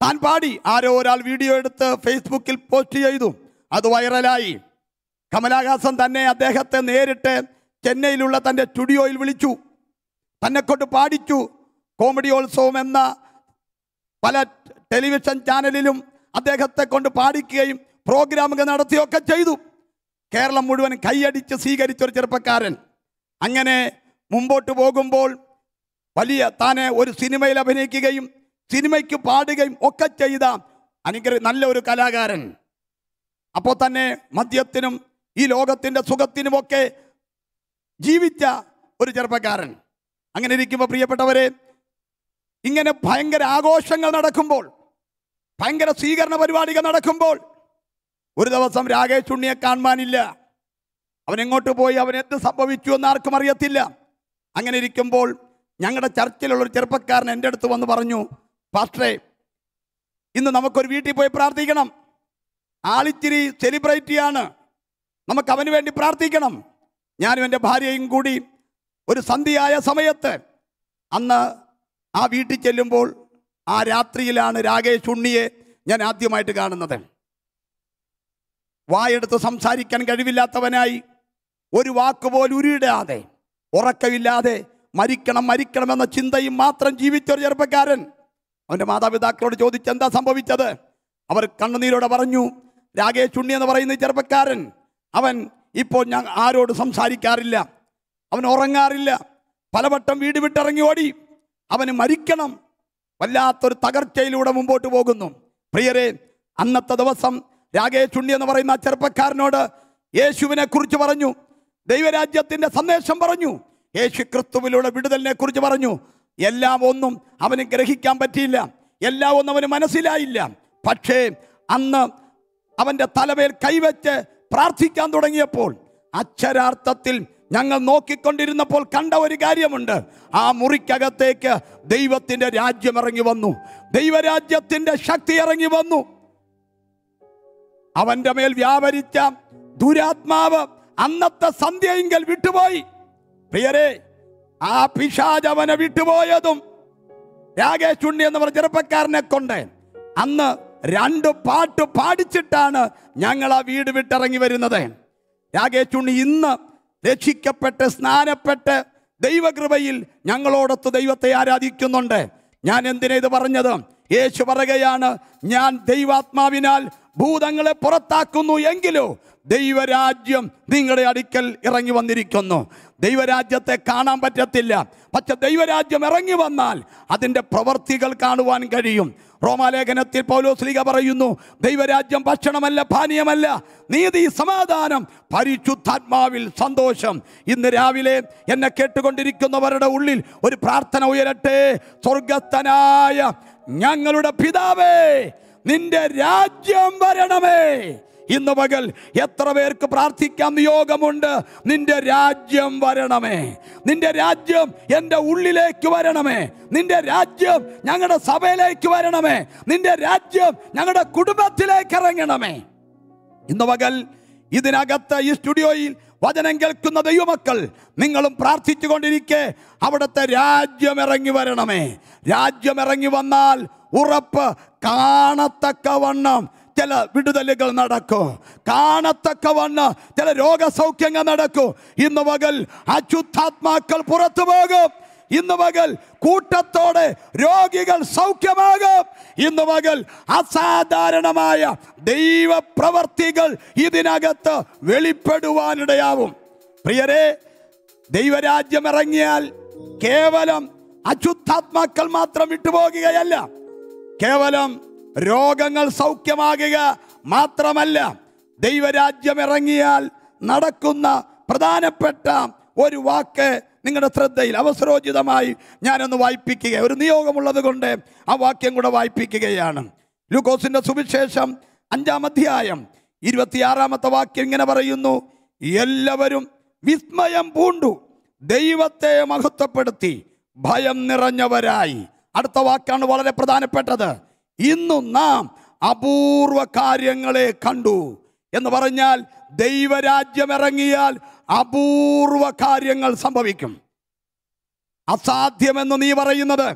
താൻ പാടി ആരോ ഒരാൾ വീഡിയോ എടുത്ത് ഫേസ്ബുക്കിൽ പോസ്റ്റ് ചെയ്തു അത് വൈറലായി കമലാഹാസൻ തന്നെ അദ്ദേഹത്തെ നേരിട്ട് ചെന്നൈയിലുള്ള തൻ്റെ സ്റ്റുഡിയോയിൽ വിളിച്ചു തന്നെ കൊണ്ട് പാടിച്ചു കോമഡിയോത്സവം എന്ന പല ടെലിവിഷൻ ചാനലിലും അദ്ദേഹത്തെ കൊണ്ട് പാടിക്കുകയും പ്രോഗ്രാമുകൾ നടത്തുകയൊക്കെ ചെയ്തു കേരളം മുഴുവൻ കൈയടിച്ച് സ്വീകരിച്ച ഒരു ചെറുപ്പക്കാരൻ അങ്ങനെ മുമ്പോട്ട് പോകുമ്പോൾ വലിയ താനെ ഒരു സിനിമയിൽ അഭിനയിക്കുകയും സിനിമയ്ക്ക് പാടുകയും ഒക്കെ ചെയ്ത അനുഗ്രഹ നല്ല ഒരു കലാകാരൻ അപ്പോൾ തന്നെ മദ്യത്തിനും ഈ ലോകത്തിൻ്റെ സുഖത്തിനുമൊക്കെ ജീവിച്ച ഒരു ചെറുപ്പക്കാരൻ അങ്ങനെ ഇരിക്കുമ്പോൾ പ്രിയപ്പെട്ടവരെ ഇങ്ങനെ ഭയങ്കര ആഘോഷങ്ങൾ നടക്കുമ്പോൾ ഭയങ്കര സ്വീകരണ പരിപാടികൾ നടക്കുമ്പോൾ ഒരു ദിവസം രാകേഷ് ഉണ്ണിയെ കാണുവാനില്ല അവൻ എങ്ങോട്ട് പോയി അവൻ എന്ത് സംഭവിച്ചു എന്ന് ആർക്കും അറിയത്തില്ല അങ്ങനെ ഇരിക്കുമ്പോൾ ഞങ്ങളുടെ ചർച്ചിലുള്ള ഒരു ചെറുപ്പക്കാരൻ എൻ്റെ അടുത്ത് വന്ന് പറഞ്ഞു പാസ്റ്ററെ ഇന്ന് നമുക്കൊരു വീട്ടിൽ പോയി പ്രാർത്ഥിക്കണം ആളിച്ചിരി സെലിബ്രിറ്റിയാണ് നമുക്ക് അവന് വേണ്ടി പ്രാർത്ഥിക്കണം ഞാനും എൻ്റെ ഭാര്യയും കൂടി ഒരു സന്ധ്യയായ സമയത്ത് അന്ന് ആ വീട്ടിൽ ചെല്ലുമ്പോൾ ആ രാത്രിയിലാണ് രാകേഷ് ഉണ്ണിയെ ഞാൻ ആദ്യമായിട്ട് കാണുന്നത് വായെടുത്ത് സംസാരിക്കാൻ കഴിവില്ലാത്തവനായി ഒരു വാക്ക് പോലും ഉരുവിടാതെ ഉറക്കമില്ലാതെ മരിക്കണം മരിക്കണം എന്ന ചിന്തയും മാത്രം ജീവിച്ച ഒരു ചെറുപ്പക്കാരൻ അവൻ്റെ മാതാപിതാക്കളോട് ചോദിച്ച് എന്താ സംഭവിച്ചത് അവർ കണ്ണുനീരോടെ പറഞ്ഞു രാകേഷ് ഉണ്ണി എന്ന് പറയുന്ന ഈ ചെറുപ്പക്കാരൻ അവൻ ഇപ്പോൾ ഞാൻ ആരോട് സംസാരിക്കാറില്ല അവൻ ഉറങ്ങാറില്ല പലവട്ടം വീട് വിട്ടിറങ്ങി ഓടി അവന് മരിക്കണം വല്ലാത്തൊരു തകർച്ചയിലൂടെ മുമ്പോട്ട് പോകുന്നു പ്രിയരെ അന്നത്തെ ദിവസം രാകേഷ് ഉണ്ണി എന്ന് പറയുന്ന ആ ചെറുപ്പക്കാരനോട് യേശുവിനെ കുറിച്ച് പറഞ്ഞു ദൈവരാജ്യത്തിന്റെ സന്ദേശം പറഞ്ഞു യേശു ക്രിസ്തുവിലൂടെ വിടുതലിനെ കുറിച്ച് പറഞ്ഞു എല്ലാം ഒന്നും അവന് ഗ്രഹിക്കാൻ പറ്റിയില്ല എല്ലാം ഒന്നും അവന് മനസ്സിലായില്ല പക്ഷേ അന്ന് അവന്റെ തലമേൽ കൈവച്ച് പ്രാർത്ഥിക്കാൻ തുടങ്ങിയപ്പോൾ അക്ഷരാർത്ഥത്തിൽ ഞങ്ങൾ നോക്കിക്കൊണ്ടിരുന്നപ്പോൾ കണ്ട ഒരു കാര്യമുണ്ട് ആ മുറിക്കകത്തേക്ക് ദൈവത്തിന്റെ രാജ്യം ഇറങ്ങി വന്നു ദൈവരാജ്യത്തിന്റെ ശക്തി ഇറങ്ങി വന്നു അവന്റെ മേൽ വ്യാപരിച്ച ദുരാത്മാവ് അന്നത്തെ സന്ധ്യയെങ്കിൽ വിട്ടുപോയി പ്രിയരെ ആ പിശാജ് അവനെ വിട്ടുപോയതും രാകേഷ് ഉണ്ണി എന്ന് പറഞ്ഞ ചെറുപ്പക്കാരനെ കൊണ്ട് അന്ന് രണ്ട് പാട്ട് പാടിച്ചിട്ടാണ് ഞങ്ങൾ ആ വീട് വിട്ടിറങ്ങി വരുന്നത് രാകേഷ് ഉണ്ണി ഇന്ന് രക്ഷിക്കപ്പെട്ട് സ്നാനപ്പെട്ട് ദൈവകൃപയിൽ ഞങ്ങളോടൊത്ത് ദൈവത്തെ ആരാധിക്കുന്നുണ്ട് ഞാൻ എന്തിനാ ഇത് പറഞ്ഞത് യേശു പറയുകയാണ് ഞാൻ ദൈവാത്മാവിനാൽ ഭൂതങ്ങളെ പുറത്താക്കുന്നു എങ്കിലോ ദൈവരാജ്യം നിങ്ങളുടെ അടുക്കൽ ഇറങ്ങി വന്നിരിക്കുന്നു ദൈവരാജ്യത്തെ കാണാൻ പറ്റത്തില്ല പക്ഷെ ദൈവരാജ്യം ഇറങ്ങി വന്നാൽ അതിൻ്റെ പ്രവർത്തികൾ കാണുവാൻ കഴിയും റോമാലേഖനത്തിൽ പൗലോസ്ലിക പറയുന്നു ദൈവരാജ്യം ഭക്ഷണമല്ല പാനീയമല്ല നീതി സമാധാനം പരിശുദ്ധാത്മാവിൽ സന്തോഷം ഇന്ന് രാവിലെ എന്നെ കേട്ടുകൊണ്ടിരിക്കുന്നവരുടെ ഉള്ളിൽ ഒരു പ്രാർത്ഥന ഉയരട്ടെ സ്വർഗസ്ഥനായ ഞങ്ങളുടെ പിതാവേ നിന്റെ രാജ്യം വരണമേ ഇന്ന് പകൽ എത്ര പേർക്ക് പ്രാർത്ഥിക്കാൻ നിയോഗമുണ്ട് നിന്റെ രാജ്യം വരണമേ നിന്റെ രാജ്യം എൻ്റെ ഉള്ളിലേക്ക് വരണമേ നിന്റെ രാജ്യം ഞങ്ങളുടെ സഭയിലേക്ക് വരണമേ നിന്റെ രാജ്യം ഞങ്ങളുടെ കുടുംബത്തിലേക്ക് ഇറങ്ങണമേ ഇന്ന് പകൽ ഇതിനകത്ത് ഈ സ്റ്റുഡിയോയിൽ വചനം കേൾക്കുന്ന ദൈവമക്കൾ നിങ്ങളും പ്രാർത്ഥിച്ചു കൊണ്ടിരിക്കെ അവിടുത്തെ രാജ്യം ഇറങ്ങി വരണമേ രാജ്യം ഇറങ്ങി വന്നാൽ ഉറപ്പ് കാണത്തക്കവണ്ണം ചില വിടുതലുകൾ നടക്കും കാണത്തക്കവണ്ണം ചില രോഗസൗഖ്യങ്ങൾ നടക്കും ഇന്ന് പകൽ അശുദ്ധാത്മാക്കൾ പുറത്തു പോകും ഇന്ന് പകൽ കൂട്ടത്തോടെ രോഗികൾ സൗഖ്യമാകും ഇന്ന് പകൽ അസാധാരണമായ ദൈവപ്രവർത്തികൾ ഇതിനകത്ത് വെളിപ്പെടുവാനിടയാവും പ്രിയരെ ദൈവരാജ്യം ഇറങ്ങിയാൽ കേവലം അശുദ്ധാത്മാക്കൾ മാത്രം വിട്ടുപോകുകയല്ല കേവലം രോഗങ്ങൾ സൗഖ്യമാകുക മാത്രമല്ല ദൈവരാജ്യം ഇറങ്ങിയാൽ നടക്കുന്ന പ്രധാനപ്പെട്ട ഒരു വാക്ക് നിങ്ങളുടെ ശ്രദ്ധയിൽ അവസരോചിതമായി ഞാനൊന്ന് വായിപ്പിക്കുക ഒരു നിയോഗമുള്ളത് കൊണ്ട് ആ വാക്യം കൂടെ വായിപ്പിക്കുകയാണ് ലൂക്കോസിന്റെ സുവിശേഷം അഞ്ചാം അധ്യായം ഇരുപത്തിയാറാമത്തെ വാക്യം ഇങ്ങനെ പറയുന്നു എല്ലാവരും വിസ്മയം പൂണ്ടു ദൈവത്തെ മഹത്വപ്പെടുത്തി ഭയം നിറഞ്ഞവരായി അടുത്ത വാക്കാണ് വളരെ പ്രധാനപ്പെട്ടത് ഇന്നു നാം അപൂർവ കാര്യങ്ങളെ കണ്ടു എന്ന് പറഞ്ഞാൽ ദൈവരാജ്യം ഇറങ്ങിയാൽ അപൂർവ കാര്യങ്ങൾ സംഭവിക്കും അസാധ്യമെന്ന് നീ പറയുന്നത്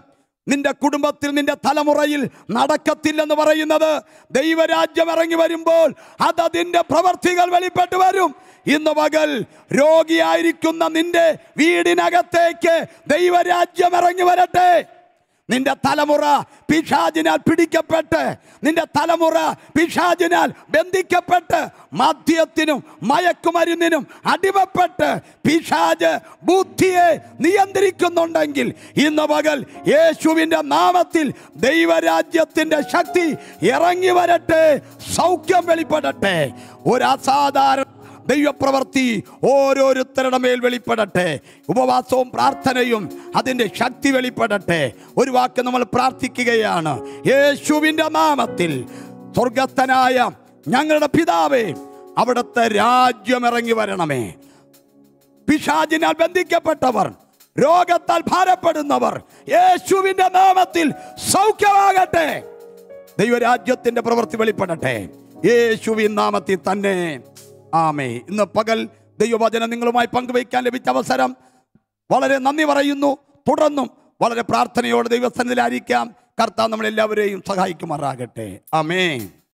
നിന്റെ കുടുംബത്തിൽ നിന്റെ തലമുറയിൽ നടക്കത്തില്ലെന്ന് പറയുന്നത് ദൈവരാജ്യം ഇറങ്ങി വരുമ്പോൾ അത് അതിന്റെ പ്രവർത്തികൾ വെളിപ്പെട്ട് വരും ഇന്ന് പകൽ രോഗിയായിരിക്കുന്ന നിന്റെ വീടിനകത്തേക്ക് ദൈവരാജ്യം ഇറങ്ങി വരട്ടെ നിന്റെ തലമുറ പിശാചിനാൽ പിടിക്കപ്പെട്ട് നിന്റെ തലമുറ പിശാചിനാൽ ബന്ധിക്കപ്പെട്ട് മദ്യത്തിനും മയക്കുമരുന്നിനും അടിമപ്പെട്ട് പിശാജ് ബുദ്ധിയെ നിയന്ത്രിക്കുന്നുണ്ടെങ്കിൽ ഇന്ന് പകൽ യേശുവിന്റെ നാമത്തിൽ ദൈവരാജ്യത്തിന്റെ ശക്തി ഇറങ്ങി വരട്ടെ സൗഖ്യം വെളിപ്പെടട്ടെ ഒരു അസാധാരണ ദൈവപ്രവൃത്തി ഓരോരുത്തരുടെ മേൽ വെളിപ്പെടട്ടെ ഉപവാസവും പ്രാർത്ഥനയും അതിൻ്റെ ശക്തി വെളിപ്പെടട്ടെ ഒരു വാക്ക് നമ്മൾ പ്രാർത്ഥിക്കുകയാണ് യേശുവിൻ്റെ നാമത്തിൽ സ്വർഗസ്ഥനായ ഞങ്ങളുടെ പിതാവേ അവിടുത്തെ രാജ്യം ഇറങ്ങി വരണമേ പിശാചിനാൽ ബന്ധിക്കപ്പെട്ടവർ രോഗത്താൽ ഭാരപ്പെടുന്നവർ യേശുവിന്റെ നാമത്തിൽ സൗഖ്യമാകട്ടെ ദൈവരാജ്യത്തിന്റെ പ്രവൃത്തി വെളിപ്പെടട്ടെ യേശുവിൻ നാമത്തിൽ തന്നെ ആമേ ഇന്ന് പകൽ ദൈവവചനം നിങ്ങളുമായി പങ്കുവയ്ക്കാൻ ലഭിച്ച അവസരം വളരെ നന്ദി പറയുന്നു തുടർന്നും വളരെ പ്രാർത്ഥനയോടെ ദൈവസന്നിധിയിലായിരിക്കാം കർത്താവ് നമ്മളെല്ലാവരെയും സഹായിക്കുമാറാകട്ടെ ആമേ